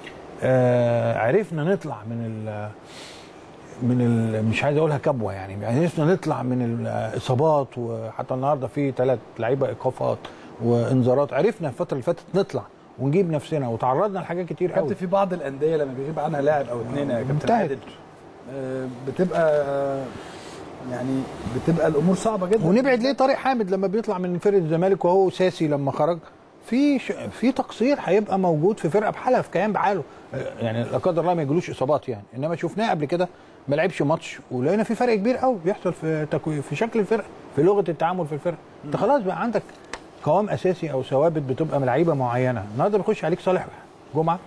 آه، عرفنا نطلع من ال من ال مش عايز اقولها كبوه يعني عرفنا نطلع من الاصابات وحتى النهارده في ثلاث لعيبه ايقافات وانذارات عرفنا الفتره اللي فاتت نطلع ونجيب نفسنا وتعرضنا لحاجات كتير قوي كابتن في بعض الانديه لما بيغيب عنها لاعب او اثنين يا كابتن انتهت. عادل آه، بتبقى آه، يعني بتبقى الامور صعبه جدا ونبعد ليه طارق حامد لما بيطلع من فرقه الزمالك وهو ساسي لما خرج في ش... في تقصير هيبقى موجود في فرقه بحالها في كيان بحاله آه، يعني لا قدر الله ما يجيلوش اصابات يعني انما شفناه قبل كده ما لعبش ماتش ولقينا في فرق كبير قوي بيحصل في تكوين في شكل الفرقه في لغه التعامل في الفرقه انت خلاص بقى عندك قوام اساسي او ثوابت بتبقى من لعيبه معينه النهارده بيخش عليك صالح جمعه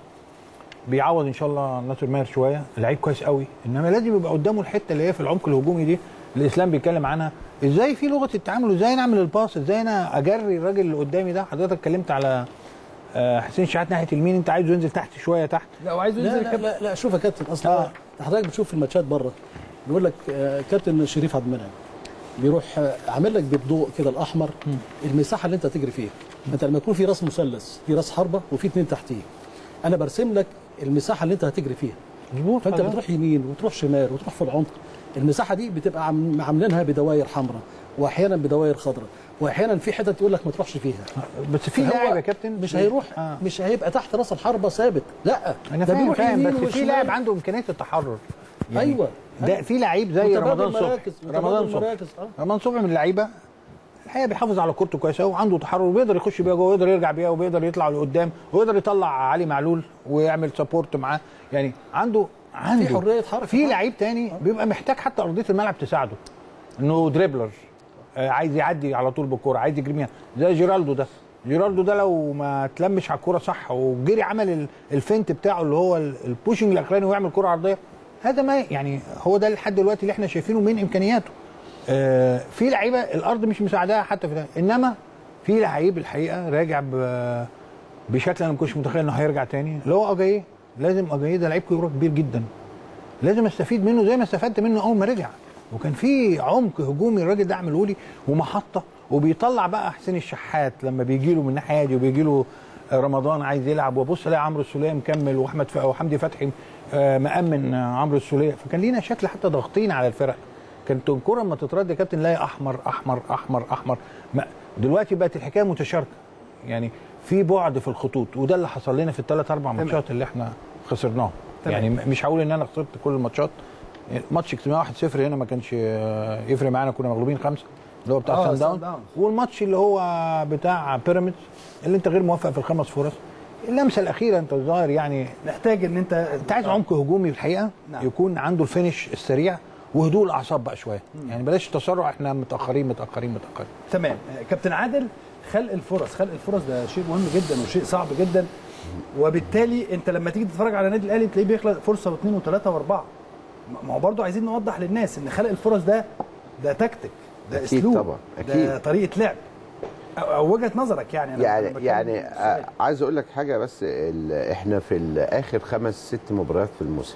بيعوض ان شاء الله ناصر ماهر شويه لعيب كويس قوي انما لازم يبقى قدامه الحته اللي هي في العمق الهجومي دي اللي الاسلام بيتكلم عنها ازاي في لغه التعامل وازاي نعمل الباص ازاي انا اجري الراجل اللي قدامي ده حضرتك اتكلمت على آه، حسين شحات ناحيه اليمين انت عايزه ينزل تحت شويه تحت لا وعايز لا ينزل لا, كابتن لا, لا شوف يا كابتن اصلا آه. آه. حضرتك بتشوف في الماتشات بره بيقول لك آه، كابتن شريف عبد المنعم بيروح آه، عامل لك بالضوء كده الاحمر المساحه اللي انت تجري فيها انت لما يكون في راس مثلث في راس حربه وفي اثنين تحتيه انا برسم لك المساحه اللي انت هتجري فيها مظبوط فانت خلاص. بتروح يمين وتروح شمال وتروح في العمق المساحه دي بتبقى عم- عاملينها بدوائر حمراء واحيانا بدوائر خضراء واحيانا في حتت يقول لك ما تروحش فيها بس في فهو لاعب يا كابتن مش هيروح آه. مش هيبقى تحت راس الحربه ثابت لا انا ده فاهم بيروح فاهم يمين بس في وشمال. لاعب عنده امكانيه التحرر ايوه ده في لعيب زي متبادل رمضان صبحي مراكز، متبادل رمضان صبحي مراكز، آه. رمضان صبحي من اللعيبه الحقيقه بيحافظ على كورته كويس قوي وعنده تحرر وبيقدر يخش بيها جوه ويقدر يرجع بيها وبيقدر يطلع لقدام ويقدر يطلع علي معلول ويعمل سبورت معاه يعني عنده عنده في حرية حركة. في لعيب تاني بيبقى محتاج حتى ارضيه الملعب تساعده انه دريبلر آه، عايز يعدي على طول بالكوره عايز يجري بيها زي جيرالدو ده جيرالدو ده لو ما تلمش على الكوره صح وجري عمل ال- الفنت بتاعه اللي هو ال- البوشنج الاخراني ويعمل كوره عرضيه هذا ما يعني هو ده لحد دلوقتي اللي احنا شايفينه من امكانياته آه، في لعيبه الارض مش مساعداها حتى في ده انما في لعيب الحقيقه راجع ب- بشكل انا ما كنتش متخيل انه هيرجع تاني اللي هو اجاييه لازم اجاييه ده لعيب كوره كبير جدا لازم استفيد منه زي ما استفدت منه اول ما رجع وكان في عمق هجومي الراجل ده عمله لي ومحطه وبيطلع بقى حسين الشحات لما بيجي له من الناحيه دي وبيجي له رمضان عايز يلعب وابص الاقي عمرو السوليه مكمل واحمد ف- وحمدي فتحي آه، مامن آه، عمرو السوليه فكان لينا شكل حتى ضاغطين على الفرق كانت الكره لما تترد يا كابتن نلاقي احمر احمر احمر احمر ما- دلوقتي بقت الحكايه متشاركه يعني في بعد في الخطوط وده اللي حصل لنا في الثلاث اربع ماتشات اللي احنا خسرناهم تمام. يعني م- مش هقول ان انا خسرت كل الماتشات ماتش اجتماعي 1-0 هنا ما كانش آه، يفرق معانا كنا مغلوبين خمسه اللي هو بتاع آه، سان سان داون داونز. والماتش اللي هو بتاع بيراميدز اللي انت غير موفق في الخمس فرص اللمسه الاخيره انت ظاهر يعني محتاج ان انت انت عايز عمق هجومي في الحقيقه نعم. يكون عنده الفينش السريع وهدوء الاعصاب بقى شويه يعني بلاش تسرع احنا متاخرين متاخرين متاخرين تمام آه، كابتن عادل خلق الفرص خلق الفرص ده شيء مهم جدا وشيء صعب جدا وبالتالي انت لما تيجي تتفرج على النادي الاهلي تلاقيه بيخلق فرصه واثنين وثلاثه واربعه ما هو برضه عايزين نوضح للناس ان خلق الفرص ده ده تكتيك ده أكيد اسلوب طبعا، ده أكيد. طريقه لعب او, أو وجهه نظرك يعني أنا يعني بتكلم يعني في آه، السؤال. عايز اقول لك حاجه بس ال- احنا في ال- اخر خمس ست مباريات في الموسم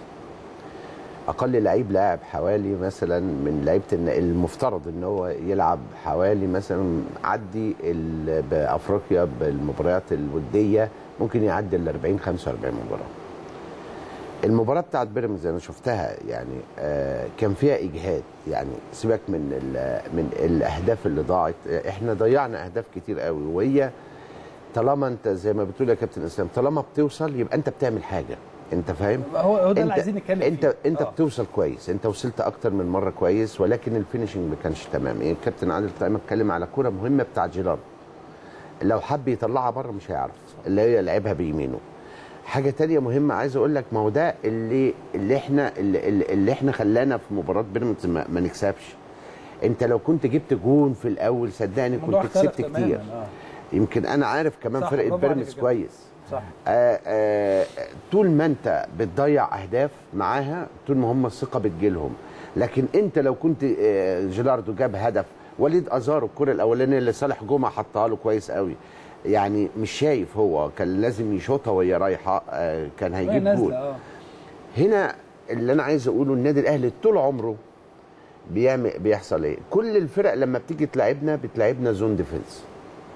اقل لعيب لاعب حوالي مثلا من لعيبه الن- المفترض ان هو يلعب حوالي مثلا عدي ال- بافريقيا بالمباريات الوديه ممكن يعدي ال 40 45 مباراه المباراه بتاعت بيراميدز انا شفتها يعني آه كان فيها اجهاد يعني سيبك من ال- من الاهداف اللي ضاعت آه، احنا ضيعنا اهداف كتير قوي وهي طالما انت زي ما بتقول يا كابتن اسلام طالما بتوصل يبقى انت بتعمل حاجه انت فاهم هو هو ده انت اللي عايزين نتكلم انت فيه. انت آه. بتوصل كويس انت وصلت اكتر من مره كويس ولكن الفينشنج ما كانش تمام يعني الكابتن عادل طالما اتكلم على كوره مهمه بتاع جيرارد لو حب يطلعها بره مش هيعرف اللي هي لعبها بيمينه حاجه تانية مهمه عايز اقول لك ما هو ده اللي اللي احنا اللي, اللي- اللي احنا خلانا في مباراه بيراميدز ما, ما نكسبش انت لو كنت جبت جون في الاول صدقني الموضوع كنت اختلف كسبت تماماً، كتير آه. يمكن انا عارف كمان صح، فرقه برافو بيراميدز عليك يا كويس صح آه آه طول ما انت بتضيع اهداف معاها طول ما هم الثقه بتجيلهم لكن انت لو كنت آه جيلاردو جاب هدف وليد ازارو الكره الاولانيه اللي صالح جمعه حطها له كويس قوي يعني مش شايف هو كان لازم يشوطها وهي رايحه آه كان وهي هيجيب نازلة، جول آه. هنا اللي انا عايز اقوله النادي الاهلي طول عمره بيعمل بيحصل ايه كل الفرق لما بتيجي تلعبنا بتلعبنا زون ديفنس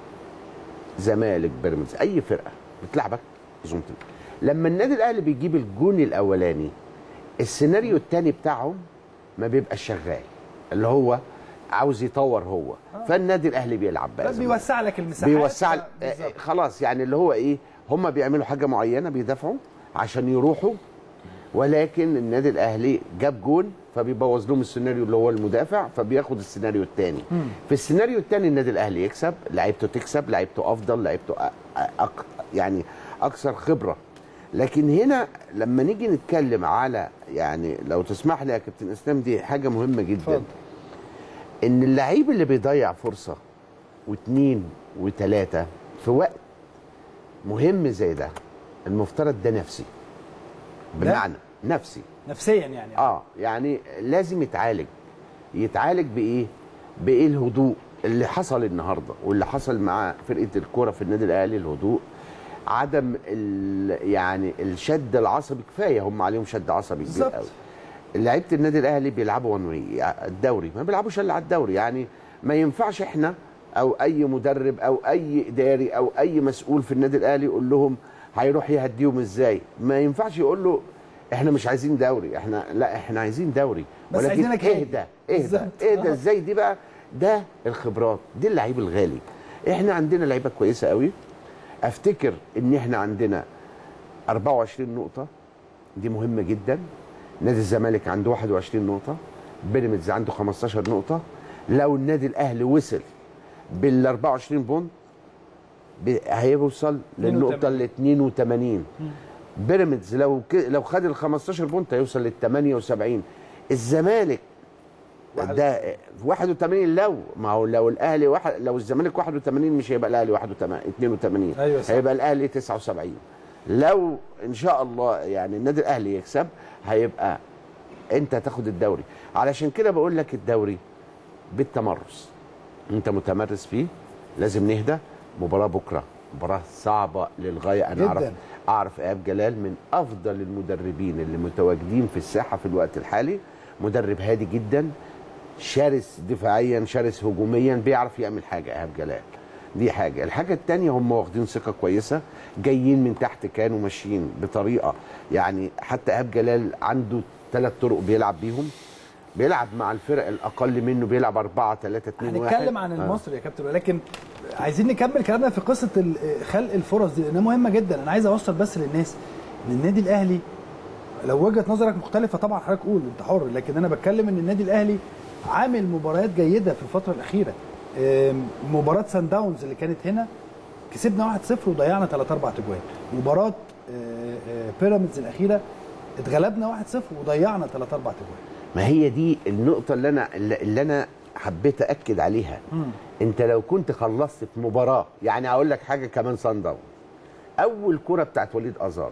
زمالك بيراميدز اي فرقه بتلعبك زون ديفنس لما النادي الاهلي بيجيب الجون الاولاني السيناريو الثاني بتاعهم ما بيبقاش شغال اللي هو عاوز يطور هو فالنادي الاهلي بيلعب بقى زي ما بيوسع لك المساحات بيوسع آه، بالظبط. خلاص يعني اللي هو ايه هم بيعملوا حاجه معينه بيدافعوا عشان يروحوا ولكن النادي الاهلي جاب جون فبيبوظ لهم السيناريو اللي هو المدافع فبياخد السيناريو الثاني في السيناريو الثاني النادي الاهلي يكسب لعيبته تكسب لعيبته افضل لعيبته أ- أ- أك يعني اكثر خبره لكن هنا لما نيجي نتكلم على يعني لو تسمح لي يا كابتن اسلام دي حاجه مهمه جدا اتفضل. ان اللعيب اللي بيضيع فرصه واثنين وثلاثه في وقت مهم زي ده المفترض ده نفسي بمعنى نفسي نفسيا يعني اه يعني لازم يتعالج يتعالج بايه بايه الهدوء اللي حصل النهارده واللي حصل مع فرقه الكوره في النادي الاهلي الهدوء عدم ال يعني الشد العصبي كفايه هم عليهم شد عصبي كبير بالظبط. قوي لعيبه النادي الاهلي بيلعبوا وان واي الدوري ما بيلعبوش الا على الدوري يعني ما ينفعش احنا او اي مدرب او اي اداري او اي مسؤول في النادي الاهلي يقول لهم هيروح يهديهم ازاي ما ينفعش يقول له احنا مش عايزين دوري احنا لا احنا عايزين دوري بس ولكن عايزينك هادي. اهدى اهدى بالظبط. اهدى آه. ازاي دي بقى ده الخبرات دي اللعيب الغالي احنا عندنا لعيبه كويسه قوي افتكر ان احنا عندنا 24 نقطه دي مهمه جدا نادي الزمالك عنده 21 نقطه بيراميدز عنده 15 نقطه لو النادي الاهلي وصل بال 24 بونت ب- هيوصل للنقطه ال 82 بيراميدز لو ك... لو خد ال 15 بونت هيوصل لل 78 الزمالك ده 81 لو ما هو لو الاهلي واحد لو الزمالك 81 مش هيبقى الاهلي 81 82 أيوة صح. هيبقى الاهلي 79 لو ان شاء الله يعني النادي الاهلي يكسب هيبقى انت تاخد الدوري علشان كده بقول لك الدوري بالتمرس انت متمرس فيه لازم نهدى مباراه بكره مباراه صعبه للغايه انا جداً. اعرف اعرف ايهاب جلال من افضل المدربين اللي متواجدين في الساحه في الوقت الحالي مدرب هادي جدا شرس دفاعيا شرس هجوميا بيعرف يعمل حاجه ايهاب جلال دي حاجه الحاجه الثانيه هم واخدين ثقه كويسه جايين من تحت كانوا ماشيين بطريقه يعني حتى ايهاب جلال عنده ثلاث طرق بيلعب بيهم بيلعب مع الفرق الاقل منه بيلعب 4 3 2 1 هنتكلم عن المصري يا كابتن ولكن عايزين نكمل كلامنا في قصه ال- خلق الفرص دي لانها مهمه جدا انا عايز اوصل بس للناس ان النادي الاهلي لو وجهه نظرك مختلفه طبعا حضرتك قول انت حر لكن انا بتكلم ان النادي الاهلي عامل مباريات جيده في الفتره الاخيره أم، مباراه سان داونز اللي كانت هنا كسبنا 1-0 وضيعنا 3 4 اجوان مباراه آه، آه، بيراميدز الاخيره اتغلبنا 1-0 وضيعنا 3 4 اجوان ما هي دي النقطة اللي أنا اللي أنا حبيت أكد عليها أنت لو كنت خلصت في مباراة يعني أقول لك حاجة كمان صن داون أول كرة بتاعت وليد أزار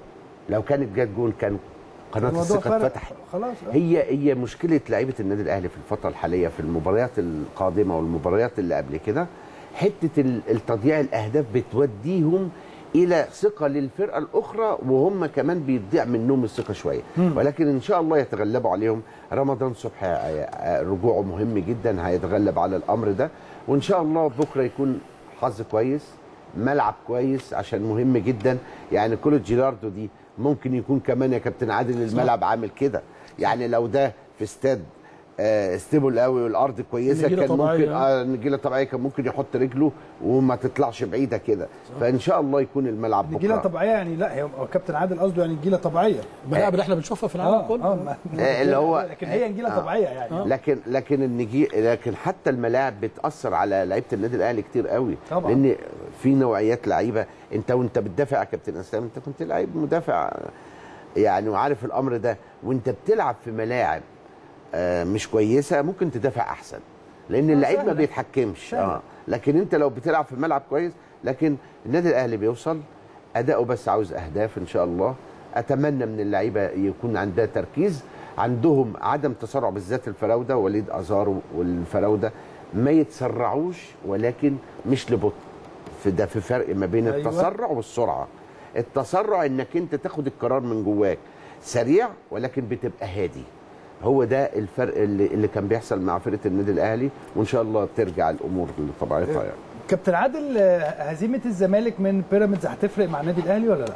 لو كانت جت جول كان قناة الموضوع الثقة فرق. اتفتحت خلاص آه. هي هي مشكله لعيبه النادي الاهلي في الفتره الحاليه في المباريات القادمه والمباريات اللي قبل كده حته ال- التضييع الاهداف بتوديهم الى ثقه للفرقه الاخرى وهم كمان بيضيع منهم الثقه شويه ولكن ان شاء الله يتغلبوا عليهم رمضان صبحي آه، رجوعه مهم جدا هيتغلب على الامر ده وان شاء الله بكره يكون حظ كويس ملعب كويس عشان مهم جدا يعني كل جيراردو دي ممكن يكون كمان يا كابتن عادل الملعب عامل كده يعني لو ده في استاد آه، ستيبل قوي والارض كويسه نجيلة كان طبيعية. ممكن اه نجيله طبيعيه كان ممكن يحط رجله وما تطلعش بعيده كده فان شاء الله يكون الملعب نجيله بكره طبيعيه يعني لا هي هو كابتن عادل قصده يعني نجيله طبيعيه الملاعب اللي احنا بنشوفها في العالم اه كله اه ما- آه، اللي هو- لكن هي نجيله آه. طبيعيه يعني لكن لكن النجي لكن حتى الملاعب بتاثر على لعيبه النادي الاهلي كتير قوي طبعاً. لان في نوعيات لعيبه انت وانت بتدافع يا كابتن اسلام انت كنت لعيب مدافع يعني وعارف الامر ده وانت بتلعب في ملاعب آه، مش كويسه ممكن تدافع احسن لان اللعيب ما سهلة. بيتحكمش سهلة. اه لكن انت لو بتلعب في ملعب كويس لكن النادي الاهلي بيوصل اداؤه بس عاوز اهداف ان شاء الله اتمنى من اللعيبه يكون عندها تركيز عندهم عدم تسرع بالذات الفراوده وليد ازار والفراوده ما يتسرعوش ولكن مش لبطء في ده في فرق ما بين أيوة. التسرع والسرعه التسرع انك انت تاخد القرار من جواك سريع ولكن بتبقى هادي هو ده الفرق اللي, اللي كان بيحصل مع فرقه النادي الاهلي وان شاء الله ترجع الامور لطبيعتها يعني كابتن عادل آه، هزيمه الزمالك من بيراميدز هتفرق مع النادي الاهلي ولا لا؟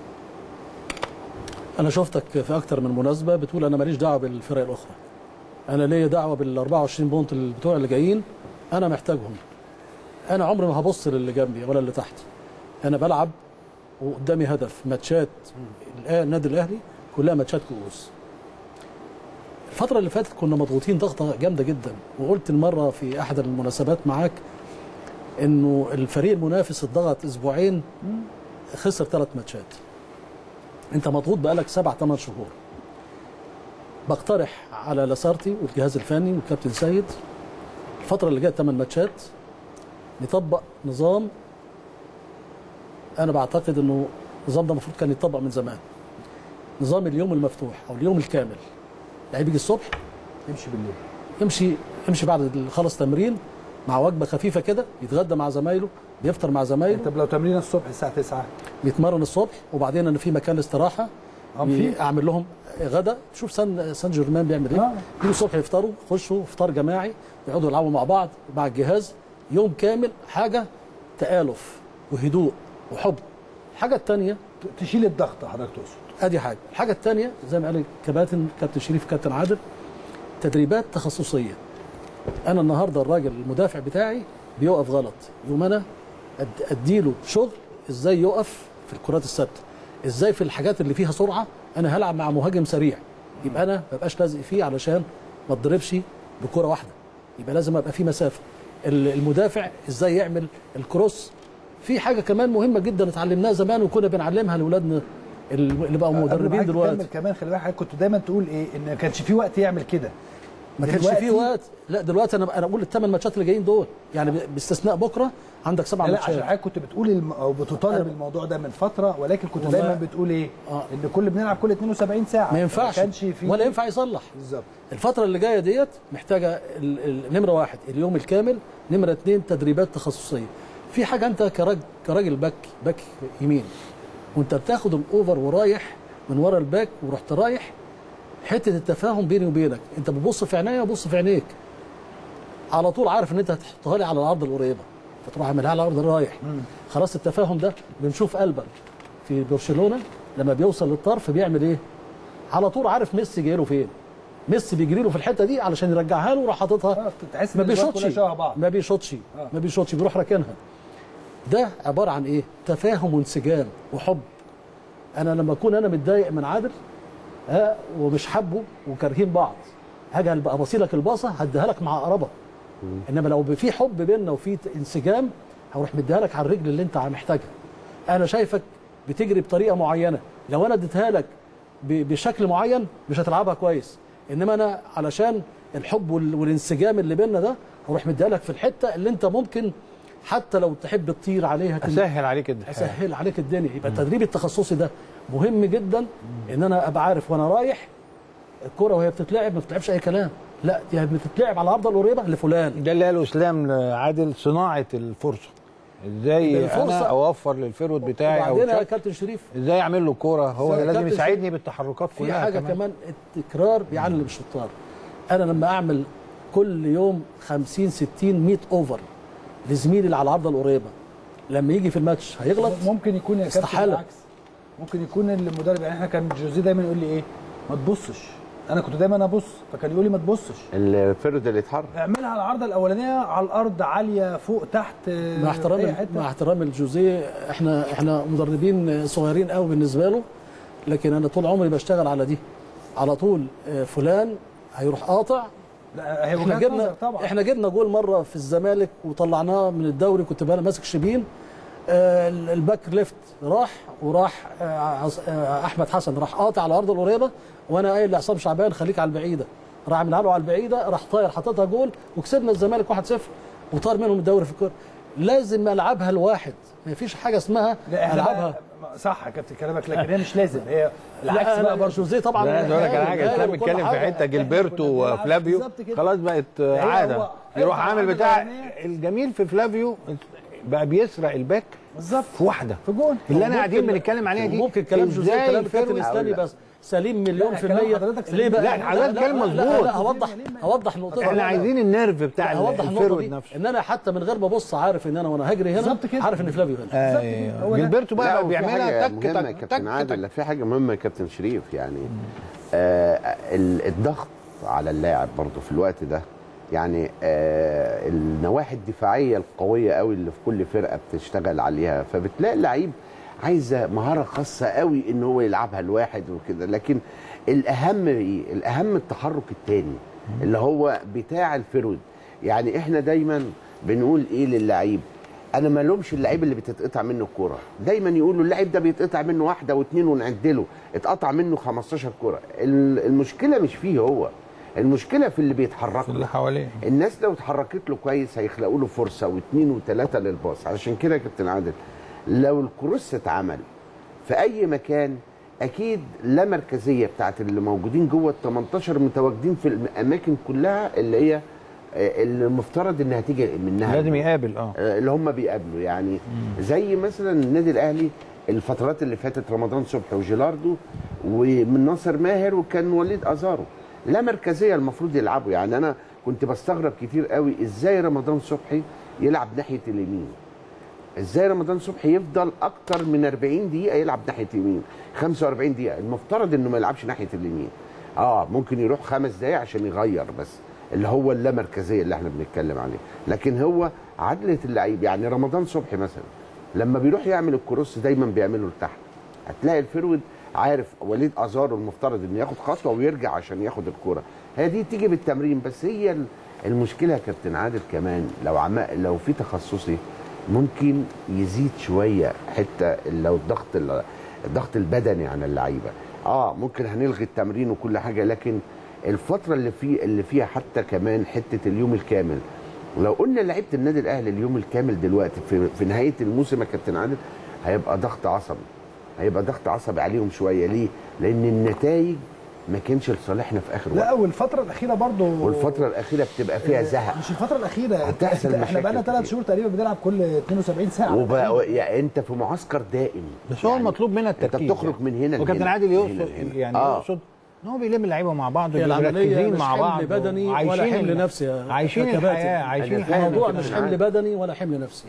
انا شفتك في اكتر من مناسبه بتقول انا ماليش دعوه بالفرق الاخرى انا ليا دعوه بال 24 بونت اللي بتوع اللي جايين انا محتاجهم انا عمري ما هبص للي جنبي ولا اللي تحت انا بلعب وقدامي هدف ماتشات الآ- النادي الاهلي كلها ماتشات كؤوس الفترة اللي فاتت كنا مضغوطين ضغطة جامدة جدا وقلت المرة في أحد المناسبات معاك إنه الفريق المنافس اتضغط أسبوعين خسر ثلاث ماتشات انت مضغوط بقالك سبع ثمان شهور بقترح على لاسارتي والجهاز الفني والكابتن سيد الفترة اللي جاية ثمان ماتشات نطبق نظام انا بعتقد انه النظام ده المفروض كان يتطبق من زمان نظام اليوم المفتوح او اليوم الكامل لعيب يجي الصبح يمشي بالليل يمشي يمشي بعد خلص تمرين مع وجبه خفيفه كده يتغدى مع زمايله بيفطر مع زمايله طب لو تمرين الصبح الساعه 9 بيتمرن الصبح وبعدين انا في مكان استراحه اه في اعمل لهم غدا شوف سان سان جيرمان بيعمل ايه آه. يجوا الصبح يفطروا يخشوا افطار جماعي يقعدوا يلعبوا مع بعض مع الجهاز يوم كامل حاجه تآلف وهدوء وحب الحاجه الثانيه تشيل الضغط حضرتك تقصد ادي حاجه الحاجه الثانيه زي ما قال الكباتن كابتن شريف كابتن عادل تدريبات تخصصيه انا النهارده الراجل المدافع بتاعي بيقف غلط يوم انا أد- اديله شغل ازاي يقف في الكرات الثابته ازاي في الحاجات اللي فيها سرعه انا هلعب مع مهاجم سريع يبقى انا ما بقاش لازق فيه علشان ما اتضربش بكره واحده يبقى لازم ابقى في مسافه ال- المدافع ازاي يعمل الكروس في حاجه كمان مهمه جدا اتعلمناها زمان وكنا بنعلمها لاولادنا اللي بقوا قبل ما مدربين حضرتك دلوقتي تكمل كمان خلي بالك حضرتك كنت دايما تقول ايه ان ما كانش في وقت يعمل كده ما كانش دلوقتي- في وقت لا دلوقتي انا انا بقول الثمان ماتشات اللي جايين دول يعني باستثناء بكره عندك سبع لا عشان ماتشات حضرتك كنت بتقول الم... او بتطالب الموضوع ده من فتره ولكن كنت والله- دايما بتقول ايه آه. ان كل بنلعب كل 72 ساعه ما ينفعش ما كانش في ولا ينفع يصلح بالظبط الفترة اللي جاية ديت محتاجة ال- ال- نمرة واحد اليوم الكامل نمرة اتنين تدريبات تخصصية في حاجة أنت كراجل كراجل باك باك يمين وأنت بتاخد الأوفر ورايح من ورا الباك ورحت رايح حتة التفاهم بيني وبينك أنت بتبص في عينيا وبص في عينيك على طول عارف إن أنت هتحطها لي على العرض القريبة فتروح عاملها على العرض الرايح خلاص التفاهم ده بنشوف قلبك في برشلونة لما بيوصل للطرف بيعمل إيه؟ على طول عارف ميسي جاي له فين ميسي بيجري له في الحته دي علشان يرجعها له وراح حاططها اه تحس ما ان الأجوان بيشوطش كلها شبه بعض ما بيشوطش آه. ما بيشوطش بيروح راكنها ده عباره عن ايه تفاهم وانسجام وحب انا لما اكون انا متضايق من عادل ها ومش حابه وكارهين بعض هاجي ابقى ابصي لك الباصه هديها لك مع قرابه انما لو في حب بيننا وفي انسجام هروح مديها لك على الرجل اللي انت محتاجها انا شايفك بتجري بطريقه معينه لو انا اديتها لك ب- بشكل معين مش هتلعبها كويس انما انا علشان الحب وال- والانسجام اللي بيننا ده هروح مديها لك في الحته اللي انت ممكن حتى لو تحب تطير عليها تن- اسهل عليك الحياه اسهل عليك الدنيا يبقى التدريب التخصصي ده مهم جدا ان انا ابقى عارف وانا رايح الكره وهي بتتلعب ما بتتلعبش اي كلام لا دي بتتلعب على العارضه القريبه لفلان ده اللي قاله اسلام عادل صناعه الفرصه ازاي الفرصة- انا اوفر للفيرود بتاعي او وبعدين يا الشك- كابتن شريف ازاي اعمل له كوره هو يا لازم كابتن يساعدني بالتحركات في كلها حاجه كمان, كمان التكرار بيعلم الشطار انا لما اعمل كل يوم 50 60 100 اوفر لزميلي اللي على العارضه القريبه لما يجي في الماتش هيغلط ممكن يكون يا كابتن استحالة. بالعكس ممكن يكون المدرب يعني احنا كان جوزيه دايما يقول لي ايه ما تبصش انا كنت دايما ابص فكان يقول لي ما تبصش الفرد اللي اتحرك اعملها على العارضه الاولانيه على الارض عاليه فوق تحت مع احترام أي حتة. مع احترام الجوزيه احنا احنا مدربين صغيرين قوي بالنسبه له لكن انا طول عمري بشتغل على دي على طول آه، فلان هيروح قاطع لا هي احنا وجهات جبنا نظر طبعا احنا جبنا جول مره في الزمالك وطلعناه من الدوري كنت بقى ماسك شبين آه، الباك ليفت راح وراح آه، عص- آه، احمد حسن راح قاطع على الارض القريبه وانا قايل لعصام شعبان خليك على البعيده راح عاملها له على البعيده راح طاير حطيتها جول وكسبنا الزمالك 1-0 وطار منهم الدوري في الكوره لازم العبها الواحد ما فيش حاجه اسمها لا احنا العبها بقى- صح يا كابتن كلامك لكن هي مش لازم هي العكس لا بقى انا برضه جوزيه طبعا لا عايز اقول لك على حاجه هايل اسلام وكل بيتكلم في حاجة. حته جilberto وفلافيو بالظبط كده. خلاص بقت هي عاده هو يروح ارفع عامل العارضة بتاع الأولانية. الجميل في فلافيو بقى بيسرق الباك بالظبط في واحده في جون اللي انا ممكن- قاعدين بنتكلم عليها دي ممكن كلام جوزيه إزاي كلام الكابتن الفيرود- الاسلامي بس سليم مليون لا، في كلام المية حضرتك سليم. ليه بقى؟ لا، حضرتك لا، كلام لا، مظبوط. لا هوضح هوضح النقطة احنا عايزين النيرف بتاع هوضح النقطة الفيرود دي نفسه ان انا حتى من غير ما ابص عارف ان انا وانا هجري هنا بالظبط كده. عارف ان فلافيو هنا ايوه هو ده. جilberto لا بقى وفي بيعملها حاجة تك مهمة يا تك كابتن تك عادل تك لا في حاجة مهمة يا كابتن شريف يعني آه ال- الضغط على اللاعب برضه في الوقت ده يعني آه النواحي الدفاعية القوية قوي اللي في كل فرقة بتشتغل عليها فبتلاقي اللعيب عايزة مهارة خاصة قوي ان هو يلعبها لواحد وكده لكن الاهم ايه الاهم التحرك التاني اللي هو بتاع الفرود يعني احنا دايما بنقول ايه للعيب انا ما لومش اللعيب اللي بتتقطع منه الكوره دايما يقولوا اللعيب ده بيتقطع منه واحده واثنين ونعدله اتقطع منه 15 كوره ال- المشكله مش فيه هو المشكله في اللي بيتحرك اللي له حواليه الناس لو اتحركت له كويس هيخلقوا له فرصه واثنين وثلاثه للباص علشان كده يا كابتن عادل لو الكروس اتعمل في اي مكان اكيد لا مركزيه بتاعت اللي موجودين جوه ال 18 متواجدين في الاماكن كلها اللي هي آه، اللي المفترض انها تيجي منها لازم يقابل اه آه، اللي هم بيقابلوا يعني زي مثلا النادي الاهلي الفترات اللي فاتت رمضان صبحي وجيلاردو ومن ناصر ماهر وكان وليد ازارو لا مركزيه المفروض يلعبوا يعني انا كنت بستغرب كتير قوي ازاي رمضان صبحي يلعب ناحيه اليمين ازاي رمضان صبحي يفضل اكتر من 40 دقيقه يلعب ناحيه اليمين 45 دقيقه المفترض انه ما يلعبش ناحيه اليمين اه ممكن يروح خمس دقايق عشان يغير بس اللي هو اللامركزيه اللي احنا بنتكلم عليه لكن هو عدله اللعيب يعني رمضان صبحي مثلا لما بيروح يعمل الكروس دايما بيعمله لتحت هتلاقي الفرود عارف وليد ازارو المفترض انه ياخد خطوه ويرجع عشان ياخد الكوره هي دي تيجي بالتمرين بس هي ال- المشكله يا كابتن عادل كمان لو عم لو في تخصصي ممكن يزيد شويه حته لو الضغط ال- الضغط البدني عن اللعيبه اه ممكن هنلغي التمرين وكل حاجه لكن الفتره اللي في اللي فيها حتى كمان حته اليوم الكامل لو قلنا لعيبه النادي الاهلي اليوم الكامل دلوقتي في, في نهايه الموسم يا كابتن عادل هيبقى ضغط عصبي هيبقى ضغط عصبي عليهم شويه ليه؟ لان النتائج ما كانش لصالحنا في اخر لا وقت والفتره الاخيره برضو والفتره الاخيره بتبقى فيها زهق مش الفتره الاخيره هتحصل احنا مشاكل بقالنا ثلاث كتير. شهور تقريبا بنلعب كل 72 ساعه وبقى يعني انت في معسكر دائم بس هو المطلوب منها انت التركيز بتخرج من هنا وكابتن لهنا، عادل من يقصد هنا لهنا. يعني آه. يقصد ان هو بيلم اللعيبه مع بعض هي العملية مركزين مش مع حمل بعض بدني ولا وعايشين حمل ال- نفسي يا- عايشين يا كباتن. الحياه عايشين أنا الحياه فاهم. الموضوع كابتن مش حمل عادل. بدني ولا حمل نفسي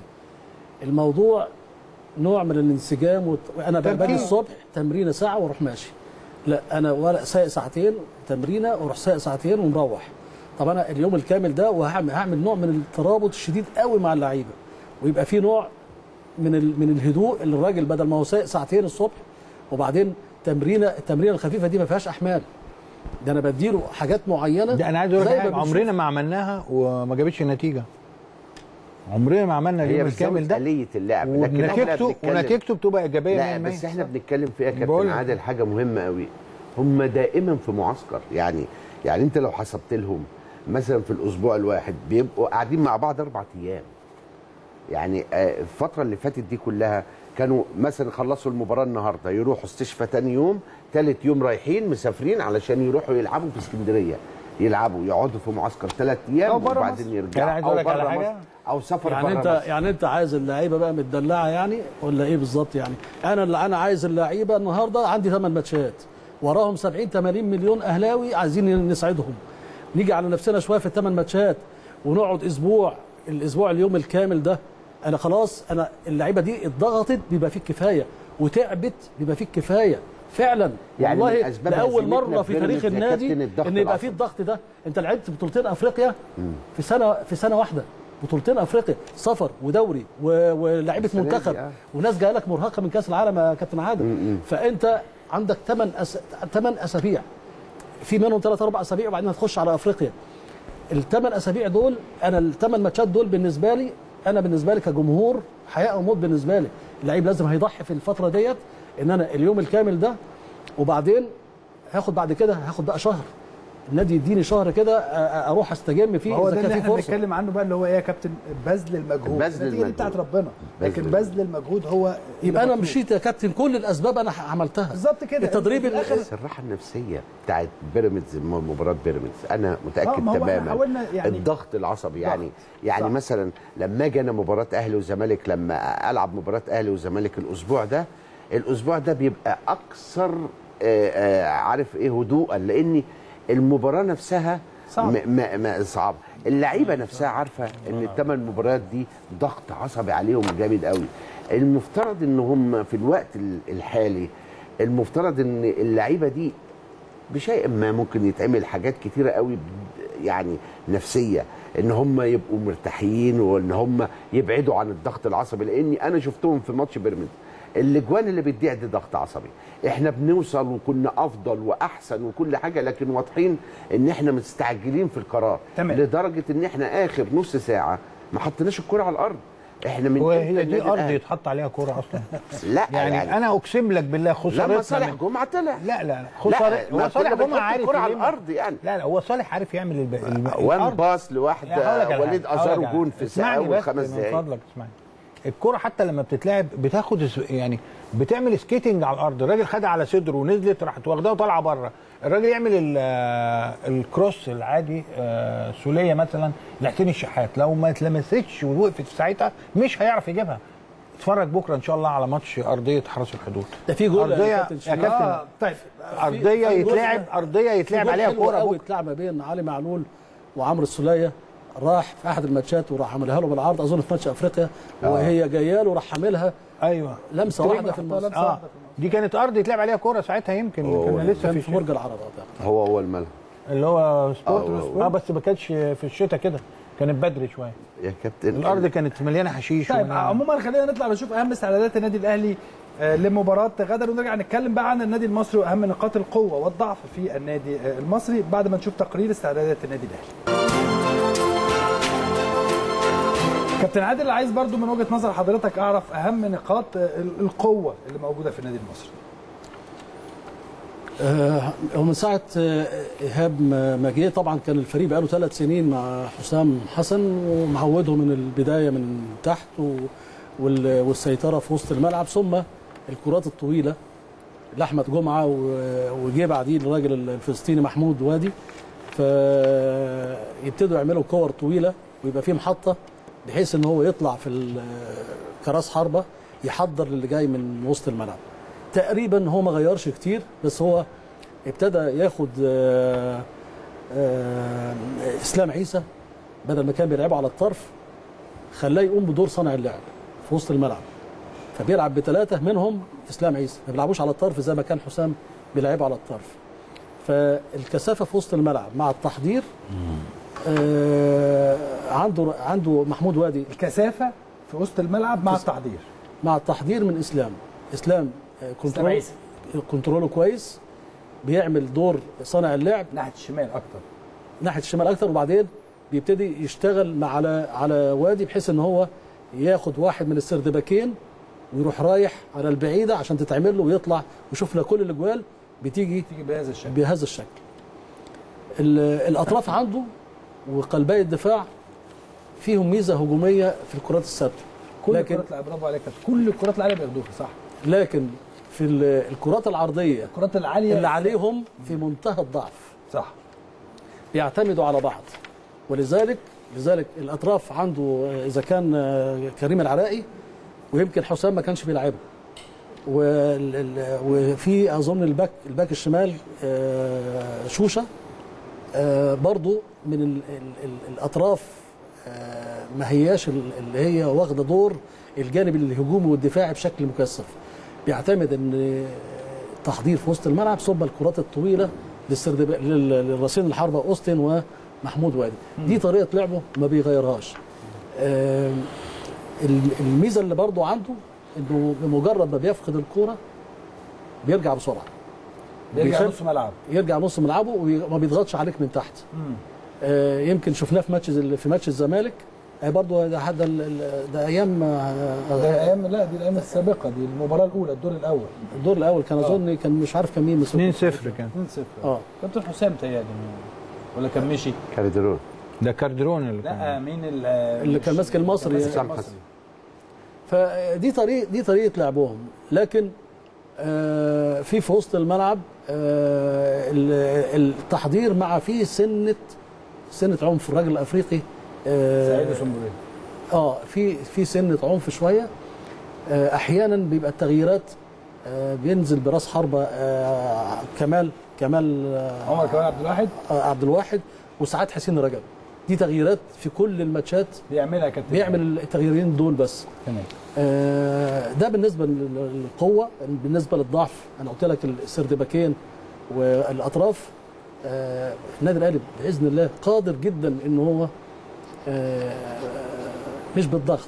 الموضوع نوع من الانسجام وت... انا باجي تركيز. الصبح تمرينه ساعه واروح ماشي لا انا ورق سايق ساعتين تمرينه واروح سايق ساعتين ومروح طب انا اليوم الكامل ده وهعمل هعمل نوع من الترابط الشديد قوي مع اللعيبه ويبقى في نوع من ال... من الهدوء اللي الراجل بدل ما هو سايق ساعتين الصبح وبعدين تمرينه التمرينه الخفيفه دي ما فيهاش احمال ده انا بديله حاجات معينه ده انا عايز اقول لك زي ما حاجه بنشوف. عمرنا ما عملناها وما جابتش نتيجه عمرنا ما عملنا هي اليوم بس الكامل ده آلية اللعب لكن احنا ونتيجته بنتكلم ونتيجته بتبقى ايجابيه لا 100%. بس احنا بنتكلم فيها يا بقول كابتن لك. عادل حاجه مهمه قوي هم دائما في معسكر يعني يعني انت لو حسبت لهم مثلا في الاسبوع الواحد بيبقوا قاعدين مع بعض اربع ايام يعني آه، الفتره اللي فاتت دي كلها كانوا مثلا خلصوا المباراه النهارده يروحوا استشفى تاني يوم ثالث يوم رايحين مسافرين علشان يروحوا يلعبوا في اسكندريه يلعبوا يقعدوا في معسكر ثلاث ايام أو برا وبعدين مصر. يرجعوا أنا عايز أقول لك على برا حاجة. مصر، او سفر يعني برا انت مصر. يعني انت عايز اللعيبه بقى متدلعه يعني ولا ايه بالظبط يعني انا اللي انا عايز اللعيبه النهارده عندي 8 ماتشات وراهم 70 80 مليون اهلاوي عايزين نسعدهم نيجي على نفسنا شويه في الثمان ماتشات ونقعد اسبوع الاسبوع اليوم الكامل ده انا خلاص انا اللعيبه دي اتضغطت بيبقى فيه كفايه وتعبت بيبقى فيه كفايه فعلا يعني من والله أسباب لاول هزيمتنا مره في في تاريخ بيراميدز يا النادي كابتن الضغط ان يبقى فيه العصبي. الضغط ده انت لعبت بطولتين افريقيا في سنه في سنه واحده بطولتين افريقيا سفر ودوري و- ولاعيبه السنة دي، منتخب آه. وناس جايه لك مرهقه من كاس العالم يا كابتن عادل فانت عندك ثمان أس... ثمان اسابيع في منهم ثلاث اربع اسابيع وبعدين هتخش على افريقيا الثمان اسابيع دول انا الثمان ماتشات دول بالنسبه لي انا بالنسبه لي كجمهور حياه او موت بالنسبه لي اللعيب لازم هيضحي في الفتره ديت ان انا اليوم الكامل ده وبعدين هاخد بعد كده هاخد بقى شهر النادي يديني شهر كده أ- أ- اروح استجم فيه هو اذا ده كان اللي في احنا فرصه بنتكلم عنه بقى اللي هو ايه يا كابتن بذل المجهود بذل النتيجة دي المجهود. بتاعت ربنا لكن المجهود. بذل المجهود هو يبقى انا المطلوب. مشيت يا كابتن كل الاسباب انا عملتها بالظبط كده التدريب في الآخر ال- الراحه النفسيه بتاعت بيراميدز م- مباراه بيراميدز انا آه، متاكد ما هو إحنا تماما حاولنا يعني- الضغط العصبي يعني ضغط. يعني صح. مثلا لما اجي انا مباراه اهلي وزمالك لما العب مباراه اهلي وزمالك الاسبوع ده الاسبوع ده بيبقى اكثر آه، آه، عارف ايه هدوءا لاني المباراه نفسها صعب. م- م- م- صعب اللعيبه نفسها عارفه ان الثمان مباريات دي ضغط عصبي عليهم جامد قوي المفترض ان هم في الوقت ال- الحالي المفترض ان اللعيبه دي بشيء ما ممكن يتعمل حاجات كتيرة قوي ب- يعني نفسية ان هم يبقوا مرتاحين وان هم يبعدوا عن الضغط العصبي لاني انا شفتهم في ماتش بيراميدز الاجوان اللي بتضيع دي ضغط عصبي احنا بنوصل وكنا افضل واحسن وكل حاجه لكن واضحين ان احنا مستعجلين في القرار تمام. لدرجه ان احنا اخر نص ساعه ما حطيناش الكره على الارض احنا من وهي إمتى دي النادي ارض الأهلي؟ يتحط عليها كوره اصلا لا يعني, يعني انا اقسم لك بالله خسارتنا لما صالح من- جمعه طلع لا لا لا لا خسارة ما هو صالح كنا جمعه بنحط عارف الكره على يلم. الارض يعني لا لا هو صالح عارف يعمل الب... الب... وان الأرض. باص لا، هقول لك لواحده على وليد حاجة، هقول ازارو لك على جون حاجة. في ساعه اسمعني بس وخمس من دقائق فضلك اسمعني الكرة حتى لما بتتلعب بتاخد اس- يعني بتعمل سكيتنج على الارض الراجل خدها على صدره ونزلت راحت واخداها وطالعه بره الراجل يعمل ال- آه، الكروس العادي آه، سوليه مثلا لحسين الشحات لو ما اتلمستش ووقفت في ساعتها مش هيعرف يجيبها اتفرج بكره ان شاء الله على ماتش ارضيه حرس الحدود ده في جول ارضيه يا يا كابتن شريف. كابتن آه طيب ارضيه في جزء- يتلعب ارضيه يتلعب في عليها جول حلو كوره قوي بكرة. اتلعب ما بين علي معلول وعمرو السوليه راح في احد الماتشات وراح عملها له بالعرض اظن في ماتش افريقيا وهي جايه له راح عاملها ايوه لمسه واحده في الماتش لمسة اه واحدة دي كانت ارض يتلعب عليها كوره ساعتها يمكن كنا لسه كان في في برج العرب أعتقد. هو هو الملعب اللي هو سبورت آه، اه بس ما كانتش في الشتاء كده كانت بدري شويه يا كابتن الارض كانت مليانه حشيش طيب ومليانة- عموما خلينا نطلع نشوف اهم استعدادات النادي الاهلي آه، لمباراه غدا ونرجع نتكلم بقى عن النادي المصري واهم نقاط القوه والضعف في النادي آه، المصري بعد ما نشوف تقرير استعدادات النادي الاهلي. كابتن عادل عايز برضو من وجهه نظر حضرتك اعرف اهم نقاط آه، القوه اللي موجوده في النادي المصري. آه، هو من ساعه آه، ايهاب ما ما جه طبعا كان الفريق بقاله ثلاث سنين مع حسام حسن ومعوده من البدايه من تحت و- وال- والسيطره في وسط الملعب ثم الكرات الطويله لاحمد جمعه و- وجه بعديه الراجل الفلسطيني محمود وادي فيبتدوا يعملوا كور طويله ويبقى في محطه بحيث ان هو يطلع في ال- كراس حربه يحضر للي جاي من وسط الملعب تقريبا هو ما غيرش كتير بس هو ابتدى ياخد آه، آه، اسلام عيسى بدل ما كان بيلعبه على الطرف خلاه يقوم بدور صانع اللعب في وسط الملعب فبيلعب بثلاثه منهم اسلام عيسى ما بيلعبوش على الطرف زي ما كان حسام بيلعبه على الطرف فالكثافه في وسط الملعب مع التحضير آه عنده عنده محمود وادي الكثافه في وسط الملعب مع التحضير. مع التحضير من اسلام اسلام آه، اسلام كنترول عيسى. كنتروله كويس بيعمل دور صانع اللعب ناحيه الشمال اكتر. ناحيه الشمال اكتر وبعدين بيبتدي يشتغل مع على على وادي بحيث ان هو ياخد واحد من السردباكين ويروح رايح على البعيده عشان تتعمل له ويطلع وشفنا كل الاجوال بتيجي تيجي بهذا الشكل بهذا الشكل ال- الاطراف عنده وقلبي الدفاع فيهم ميزه هجوميه في الكرات الثابته كل لكن- الكرات العاليه برافو عليك كل الكرات العاليه بياخدوها صح لكن في ال- الكرات العرضيه الكرات العاليه اللي عليهم في منتهى الضعف صح بيعتمدوا على بعض ولذلك لذلك الاطراف عنده آه، اذا كان آه، كريم العراقي ويمكن حسام ما كانش بيلعبه وال- ال- وفي اظن الباك الباك الشمال آه، شوشه آه، برضو من ال ال ال الاطراف آه، ما هياش ال- اللي هي واخده دور الجانب الهجومي والدفاعي بشكل مكثف بيعتمد ان تحضير في وسط الملعب ثم الكرات الطويله للسردب... لل- للراسين الحربه اوستن ومحمود وادي دي طريقه لعبه ما بيغيرهاش آم، الم- الميزه اللي برضو عنده انه بمجرد ما بيفقد الكوره بيرجع بسرعه بيرجع بيخل- نص ملعب يرجع نص ملعبه وما بيضغطش عليك من تحت آه، يمكن شفناه في ماتش في ماتش الزمالك آه، برضو ده حد ال- ال- ده ايام آه، ده ايام لا دي الايام السابقه دي المباراه الاولى الدور الاول الدور الاول كان اظن كان مش عارف كان مين مسك 2-0 كان 2-0 اه كابتن حسام تهيألي ولا كان مشي كالدرون ده كاردرون اللي لا كان مين ال- اللي كان ماسك المصري. ماسك حسام المصري. حسن. فدي طريقه دي طريقه لعبهم لكن آه، في في وسط الملعب آه، ال- التحضير مع فيه سنه سنه عنف الراجل الافريقي آه، سعيد سمبوري اه في في سنه عنف شويه آه، احيانا بيبقى التغييرات آه، بينزل براس حربه آه، كمال كمال آه، عمر كمال عبد الواحد آه، عبد الواحد وساعات حسين رجب دي تغييرات في كل الماتشات بيعملها كابتن بيعمل التغييرين دول بس تمام آه، ده بالنسبه لل- للقوه بالنسبه للضعف انا قلت لك السردباكين والاطراف آه، النادي الاهلي باذن الله قادر جدا ان هو آه، مش بالضغط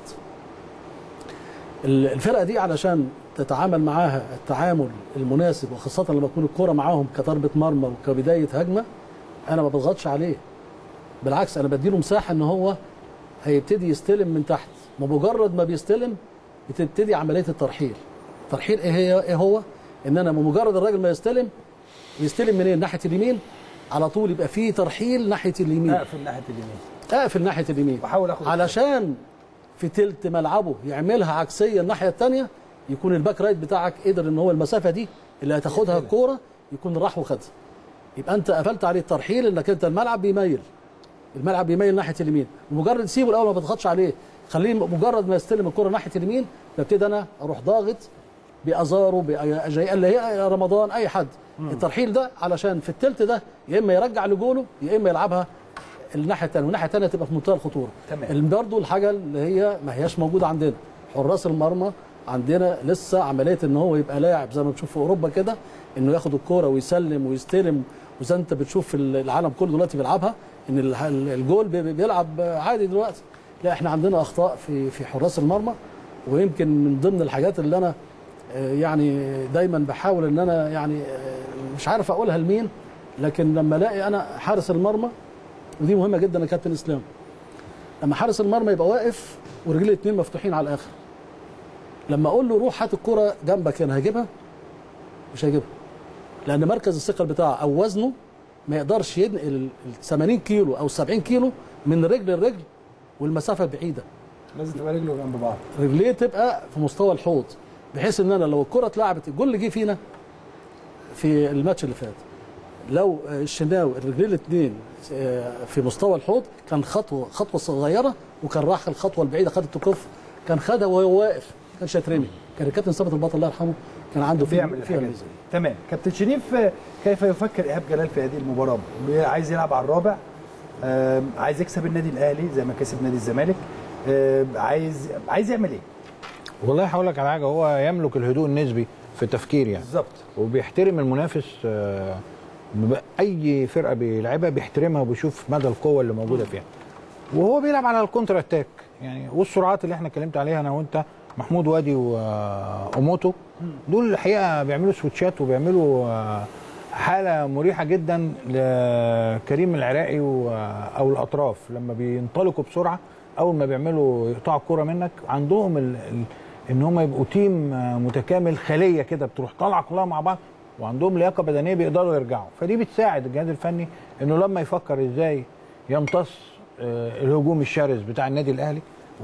ال- الفرقه دي علشان تتعامل معاها التعامل المناسب وخاصه لما تكون الكره معاهم كضربه مرمى وكبدايه هجمه انا ما بضغطش عليه بالعكس انا بديله مساحه ان هو هيبتدي يستلم من تحت بمجرد ما بيستلم بتبتدي عمليه الترحيل الترحيل ايه هي ايه هو ان انا بمجرد الراجل ما يستلم يستلم منين ناحيه اليمين على طول يبقى فيه ترحيل ناحيه اليمين اقفل ناحيه اليمين اقفل ناحيه اليمين واحاول اخد علشان في تلت ملعبه يعملها عكسيه الناحيه الثانيه يكون الباك رايت بتاعك قدر ان هو المسافه دي اللي هتاخدها الكوره يكون راح وخدها يبقى انت قفلت عليه الترحيل انك انت الملعب بيميل الملعب بيميل ناحيه اليمين مجرد سيبه الاول ما بتضغطش عليه خليه مجرد ما يستلم الكره ناحيه اليمين ببتدي انا اروح ضاغط بازارو باجاي اللي هي رمضان اي حد الترحيل ده علشان في التلت ده يا اما يرجع لجوله يا اما يلعبها الناحيه الثانيه والناحيه الثانيه تبقى في منتهى الخطوره تمام. برضه الحاجه اللي هي ما هياش موجوده عندنا حراس المرمى عندنا لسه عمليه ان هو يبقى لاعب زي ما بنشوف في اوروبا كده انه ياخد الكوره ويسلم ويستلم وزي انت بتشوف في العالم كله دلوقتي بيلعبها ان ال- الجول بي- بي- بيلعب عادي دلوقتي لا احنا عندنا اخطاء في في حراس المرمى ويمكن من ضمن الحاجات اللي انا آه، يعني دايما بحاول ان انا يعني آه، مش عارف اقولها لمين لكن لما الاقي انا حارس المرمى ودي مهمه جدا يا كابتن اسلام لما حارس المرمى يبقى واقف ورجليه الاثنين مفتوحين على الاخر لما اقول له روح هات الكره جنبك انا هجيبها مش هيجيبها لان مركز الثقل بتاعه او وزنه ما يقدرش ينقل ال 80 كيلو او 70 كيلو من رجل لرجل والمسافه بعيده لازم تبقى رجله جنب بعض رجليه تبقى في مستوى الحوض بحيث ان انا لو الكره اتلعبت الجول اللي جه فينا في الماتش اللي فات لو الشناوي الرجلين الاثنين في مستوى الحوض كان خطوه خطوه صغيره وكان راح الخطوه البعيده خد التكف كان خدها وهو واقف ما كانش هيترمي كان الكابتن ثابت البطل الله يرحمه كان عنده فيها بيعمل فيها الحاجات دي الميزه تمام كابتن شريف آه، كيف يفكر ايهاب جلال في هذه المباراه بي- عايز يلعب على الرابع آم، عايز يكسب النادي الاهلي زي ما كسب نادي الزمالك آم، عايز عايز يعمل ايه والله هقول لك على حاجه هو يملك الهدوء النسبي في التفكير يعني بالظبط وبيحترم المنافس آه، ب- اي فرقه بيلعبها بيحترمها وبيشوف مدى القوه اللي موجوده فيها وهو بيلعب على الكونتر اتاك يعني والسرعات اللي احنا اتكلمت عليها انا وانت محمود وادي واوموتو دول الحقيقه بيعملوا سويتشات وبيعملوا آه، حاله مريحه جدا لكريم العراقي و- او الاطراف لما بينطلقوا بسرعه اول ما بيعملوا يقطعوا الكره منك عندهم ال... ال... ان هم يبقوا تيم آه، متكامل خليه كده بتروح طالعه كلها مع بعض وعندهم لياقه بدنيه بيقدروا يرجعوا فدي بتساعد الجهاز الفني انه لما يفكر ازاي يمتص آه، الهجوم الشرس بتاع النادي الاهلي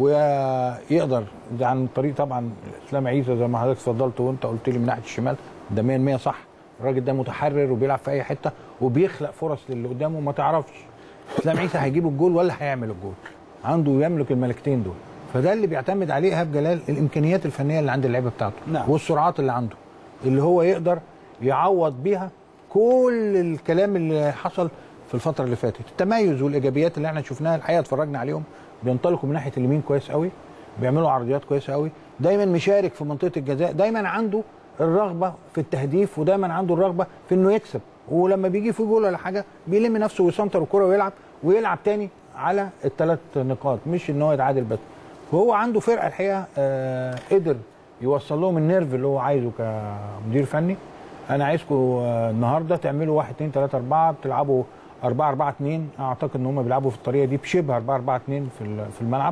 ويقدر ده عن طريق طبعا اسلام عيسى زي ما حضرتك اتفضلت وانت قلت لي من ناحيه الشمال ده 100% صح الراجل ده متحرر وبيلعب في اي حته وبيخلق فرص للي قدامه ما تعرفش اسلام عيسى هيجيب الجول ولا هيعمل الجول عنده يملك الملكتين دول فده اللي بيعتمد عليه ايهاب جلال الامكانيات الفنيه اللي عند اللعيبه بتاعته نعم. والسرعات اللي عنده اللي هو يقدر يعوض بيها كل الكلام اللي حصل في الفتره اللي فاتت التميز والايجابيات اللي احنا شفناها الحقيقه اتفرجنا عليهم بينطلقوا من ناحيه اليمين كويس قوي بيعملوا عرضيات كويسه قوي دايما مشارك في منطقه الجزاء دايما عنده الرغبه في التهديف ودايما عنده الرغبه في انه يكسب ولما بيجي في جول ولا حاجه بيلم نفسه ويسنتر الكره ويلعب ويلعب تاني على الثلاث نقاط مش ان هو يتعادل بس وهو عنده فرقه الحقيقه آه قدر يوصل لهم النيرف اللي هو عايزه كمدير فني انا عايزكم آه، النهارده تعملوا 1 2 3 4 بتلعبوا 4 4 2 اعتقد ان هم بيلعبوا في الطريقه دي بشبه 4 4 2 في ال- في الملعب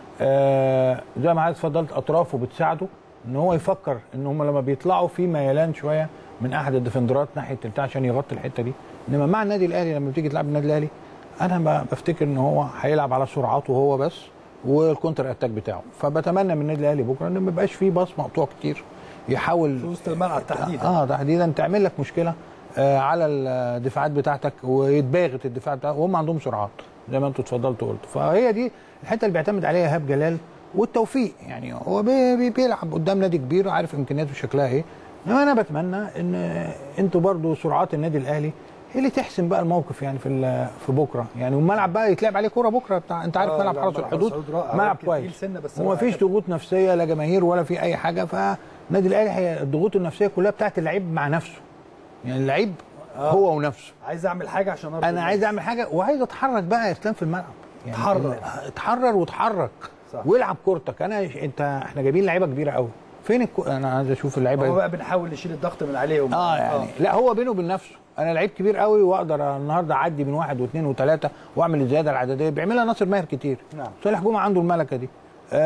آه زي ما حضرتك اتفضلت اطرافه بتساعده ان هو يفكر ان هم لما بيطلعوا في ميلان شويه من احد الديفندرات ناحيه البتاع عشان يغطي الحته دي انما مع النادي الاهلي لما بتيجي تلعب النادي الاهلي انا ب- بفتكر ان هو هيلعب على سرعاته هو بس والكونتر اتاك بتاعه فبتمنى من النادي الاهلي بكره ان ما يبقاش فيه باص مقطوع كتير يحاول في وسط الملعب تحديدا اه تحديدا تعمل لك مشكله آه على الدفاعات بتاعتك ويتباغت الدفاع بتاعك وهم عندهم سرعات زي ما انتوا اتفضلتوا وقلتوا فهي دي الحته اللي بيعتمد عليها ايهاب جلال والتوفيق يعني هو بي بي بيلعب قدام نادي كبير وعارف امكانياته شكلها ايه انما انا بتمنى ان انتوا برضو سرعات النادي الاهلي هي اللي تحسم بقى الموقف يعني في ال- في بكره يعني والملعب بقى يتلعب عليه كوره بكره بتاع انت عارف آه، ملعب لا، حرس ملعب الحدود حرس الحدود رائع. ملعب يمكن كويس تقيل سنة بس وما رائع فيش جداً. ضغوط نفسيه لا جماهير ولا في اي حاجه فالنادي الاهلي هي الضغوط النفسيه كلها بتاعت اللعيب مع نفسه يعني اللعيب هو ونفسه عايز اعمل حاجه عشان أرضي انا عايز الناس. اعمل حاجه وعايز اتحرك بقى يا اسلام في الملعب يعني اتحرك. ال- اتحرر واتحرك صح. والعب كورتك انا انت احنا جايبين لعيبه كبيره قوي فين الكو... انا عايز اشوف اللعيبه هو بقى بنحاول نشيل الضغط من عليهم اه يعني لا هو بينه وبين نفسه انا لعيب كبير قوي واقدر النهارده اعدي من واحد واثنين وثلاثه واعمل الزياده العدديه بيعملها ناصر ماهر كتير نعم. صالح جمعه عنده الملكه دي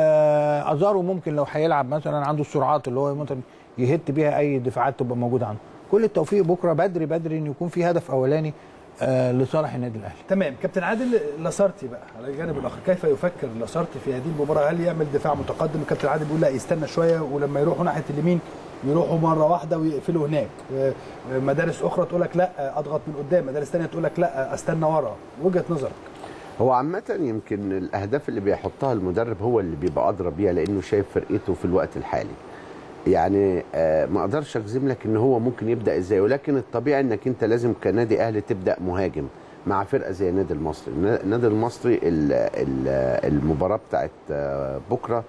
آه ازارو ممكن لو هيلعب مثلا عنده السرعات اللي هو مثلا يهت بيها اي دفاعات تبقى موجوده عنده كل التوفيق بكره بدري بدري ان يكون في هدف اولاني آه لصالح النادي الاهلي تمام كابتن عادل لاسارتي بقى على الجانب الاخر كيف يفكر لاسارتي في هذه المباراه هل يعمل دفاع متقدم الكابتن عادل بيقول لا يستنى شويه ولما يروحوا ناحيه اليمين يروحوا مره واحده ويقفلوا هناك آه، آه، مدارس اخرى تقول لك لا آه، اضغط من قدام مدارس ثانيه تقول لك لا آه، استنى ورا وجهه نظرك هو عامة يمكن الأهداف اللي بيحطها المدرب هو اللي بيبقى أدرى بيها لأنه شايف فرقته في الوقت الحالي. يعني آه، ما أقدرش أجزم لك إن هو ممكن يبدأ إزاي ولكن الطبيعي إنك أنت لازم كنادي أهلي تبدأ مهاجم مع فرقة زي النادي المصري. النادي المصري ال- ال- المباراة بتاعت آه، بكرة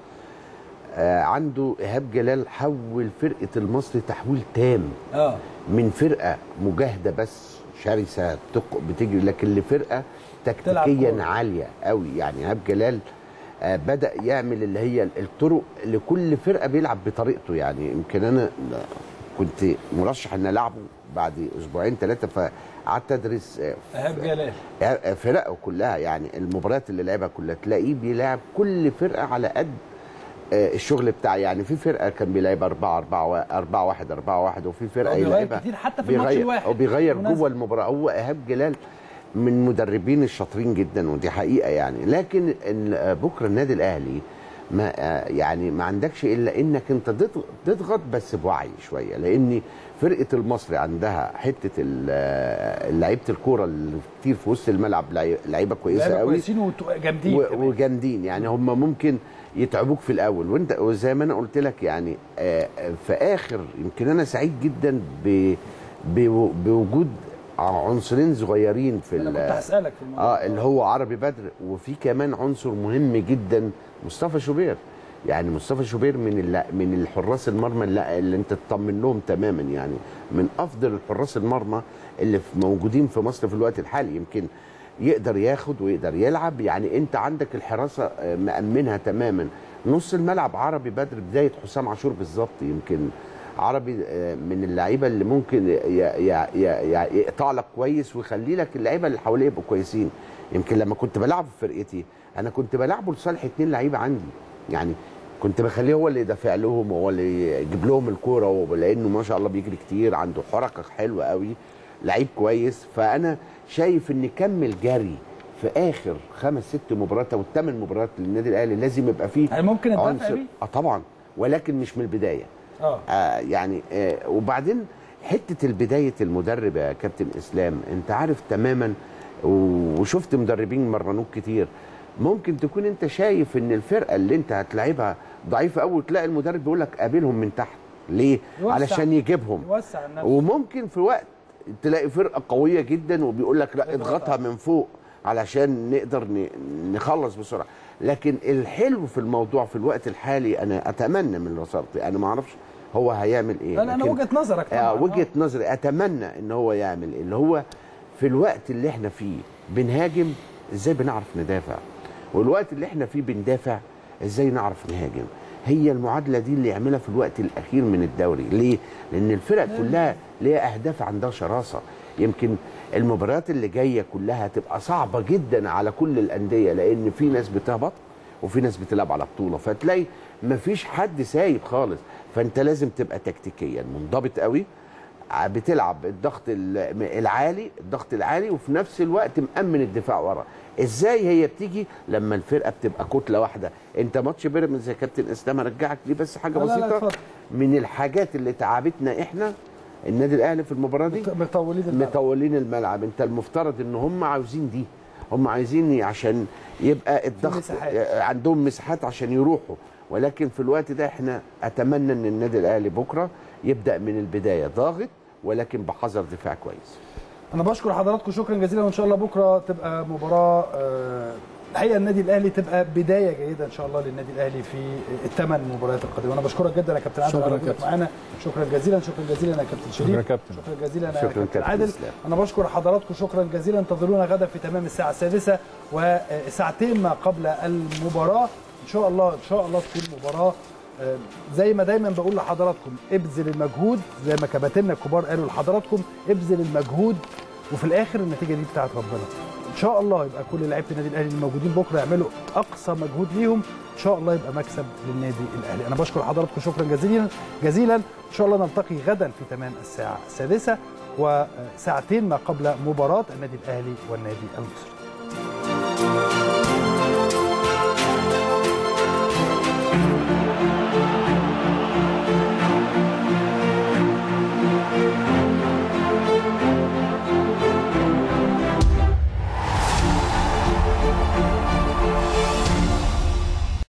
آه، عنده إيهاب جلال حول فرقة المصري تحويل تام. اه من فرقه مجاهده بس شرسه بتق- بتجري لكن لفرقه تلعب تكتيكيا كورة. عاليه قوي يعني ايهاب جلال آه، بدا يعمل اللي هي الطرق لكل فرقه بيلعب بطريقته يعني يمكن انا كنت مرشح ان العبه بعد اسبوعين ثلاثه فقعدت ادرس آه، ايهاب جلال آه، فرقه كلها يعني المباريات اللي لعبها كلها تلاقيه بيلعب كل فرقه على قد آه، الشغل بتاع يعني في فرقه كان بيلعب 4 4 4 1 4 1 وفي فرقه هو بيغير يلعبها كتير حتى في الماتش بيغير- الواحد او بيغير بالمناسبة. جوه المباراه هو ايهاب جلال من المدربين الشاطرين جدا ودي حقيقه يعني لكن ال- آه، بكره النادي الاهلي ما آه، يعني ما عندكش الا انك انت تضغ- تضغط بس بوعي شويه لان فرقه المصري عندها حته ال- آه، لعيبه الكوره اللي كتير في وسط الملعب لعي- لعيبه كويسه لعيبة قوي كويسين وجامدين و- كمان. وجامدين يعني هم ممكن يتعبوك في الاول وانت وزي ما انا قلت لك يعني آه، آه، في اخر يمكن انا سعيد جدا ب ب- بوجود عنصرين صغيرين في انا ال- كنت هسالك في الموضوع اه اللي هو عربي بدر وفي كمان عنصر مهم جدا مصطفى شوبير يعني مصطفى شوبير من الل- من الحراس المرمى اللي, اللي انت تطمن لهم تماما يعني من افضل الحراس المرمى اللي في- موجودين في مصر في الوقت الحالي يمكن يقدر ياخد ويقدر يلعب يعني انت عندك الحراسه آه، مأمنها تماما نص الملعب عربي بدر بدايه حسام عاشور بالظبط يمكن عربي آه، من اللعيبه اللي ممكن ي- ي- ي- ي- يقطع لك كويس ويخلي لك اللعيبه اللي حواليه يبقوا كويسين يمكن لما كنت بلعب في فرقتي انا كنت بلعبه لصالح اتنين لعيبه عندي يعني كنت بخليه هو اللي يدافع لهم وهو اللي يجيب لهم الكوره لانه ما شاء الله بيجري كتير عنده حركه حلوه قوي لعيب كويس فانا شايف ان كم الجري في اخر خمس ست مباريات او الثمان مباريات للنادي الاهلي لازم يبقى فيه هل ممكن ندافع عنصر بيه؟ اه طبعا ولكن مش من البدايه اه آه يعني آه وبعدين حته البدايه المدرب يا كابتن اسلام انت عارف تماما و- وشفت مدربين مرنوك كتير ممكن تكون انت شايف ان الفرقه اللي انت هتلعبها ضعيفه قوي وتلاقي المدرب بيقول لك قابلهم من تحت ليه يوسع. علشان يجيبهم يوسع النفس وممكن في وقت تلاقي فرقه قويه جدا وبيقول لك لا اضغط اضغطها من فوق علشان نقدر ن- نخلص بسرعه لكن الحلو في الموضوع في الوقت الحالي انا اتمنى من رصارتي انا ما اعرفش هو هيعمل ايه لا لا انا لكن- وجهه نظرك آه طبعا وجهه نظري اتمنى ان هو يعمل إيه؟ اللي هو في الوقت اللي احنا فيه بنهاجم ازاي بنعرف ندافع والوقت اللي احنا فيه بندافع ازاي نعرف نهاجم هي المعادله دي اللي يعملها في الوقت الاخير من الدوري ليه لان الفرق كلها ليها اهداف عندها شراسه يمكن المباريات اللي جايه كلها هتبقى صعبه جدا على كل الانديه لان في ناس بتهبط وفي ناس بتلعب على بطوله فتلاقي مفيش حد سايب خالص فانت لازم تبقى تكتيكيا منضبط قوي بتلعب الضغط ال- العالي الضغط العالي وفي نفس الوقت مأمن الدفاع ورا ازاي هي بتيجي لما الفرقه بتبقى كتله واحده انت ماتش بيراميدز يا كابتن اسلام هرجعك ليه بس حاجه لا، لا، لا، بسيطه اتفضل. من الحاجات اللي تعبتنا احنا النادي الاهلي في المباراه دي مطولين الملعب. مطولين الملعب انت المفترض ان هم عاوزين دي هم عايزين عشان يبقى الضغط مساحات. عندهم مساحات عشان يروحوا ولكن في الوقت ده احنا اتمنى ان النادي الاهلي بكره يبدا من البدايه ضاغط ولكن بحذر دفاع كويس انا بشكر حضراتكم شكرا جزيلا وان شاء الله بكره تبقى مباراه آه، الحقيقه النادي الاهلي تبقى بدايه جيده ان شاء الله للنادي الاهلي في الثمان مباريات القادمه انا بشكرك جدا يا كابتن عادل شكرا على يا وجودك كابتن. معانا شكرا جزيلا شكرا جزيلا يا كابتن شريف شكرا يا كابتن. شكرا جزيلا يا شكرا كابتن كابتن عادل إسلام. انا بشكر حضراتكم شكرا جزيلا انتظرونا غدا في تمام الساعه السادسه وساعتين ما قبل المباراه ان شاء الله ان شاء الله تكون مباراه آه، زي ما دايما بقول لحضراتكم ابذل المجهود زي ما كباتننا الكبار قالوا لحضراتكم ابذل المجهود وفي الاخر النتيجه دي بتاعت ربنا ان شاء الله يبقى كل لعيبه النادي الاهلي الموجودين بكره يعملوا اقصى مجهود ليهم ان شاء الله يبقى مكسب للنادي الاهلي انا بشكر حضراتكم شكرا جزيلا جزيلا ان شاء الله نلتقي غدا في تمام الساعه السادسه وساعتين ما قبل مباراه النادي الاهلي والنادي المصري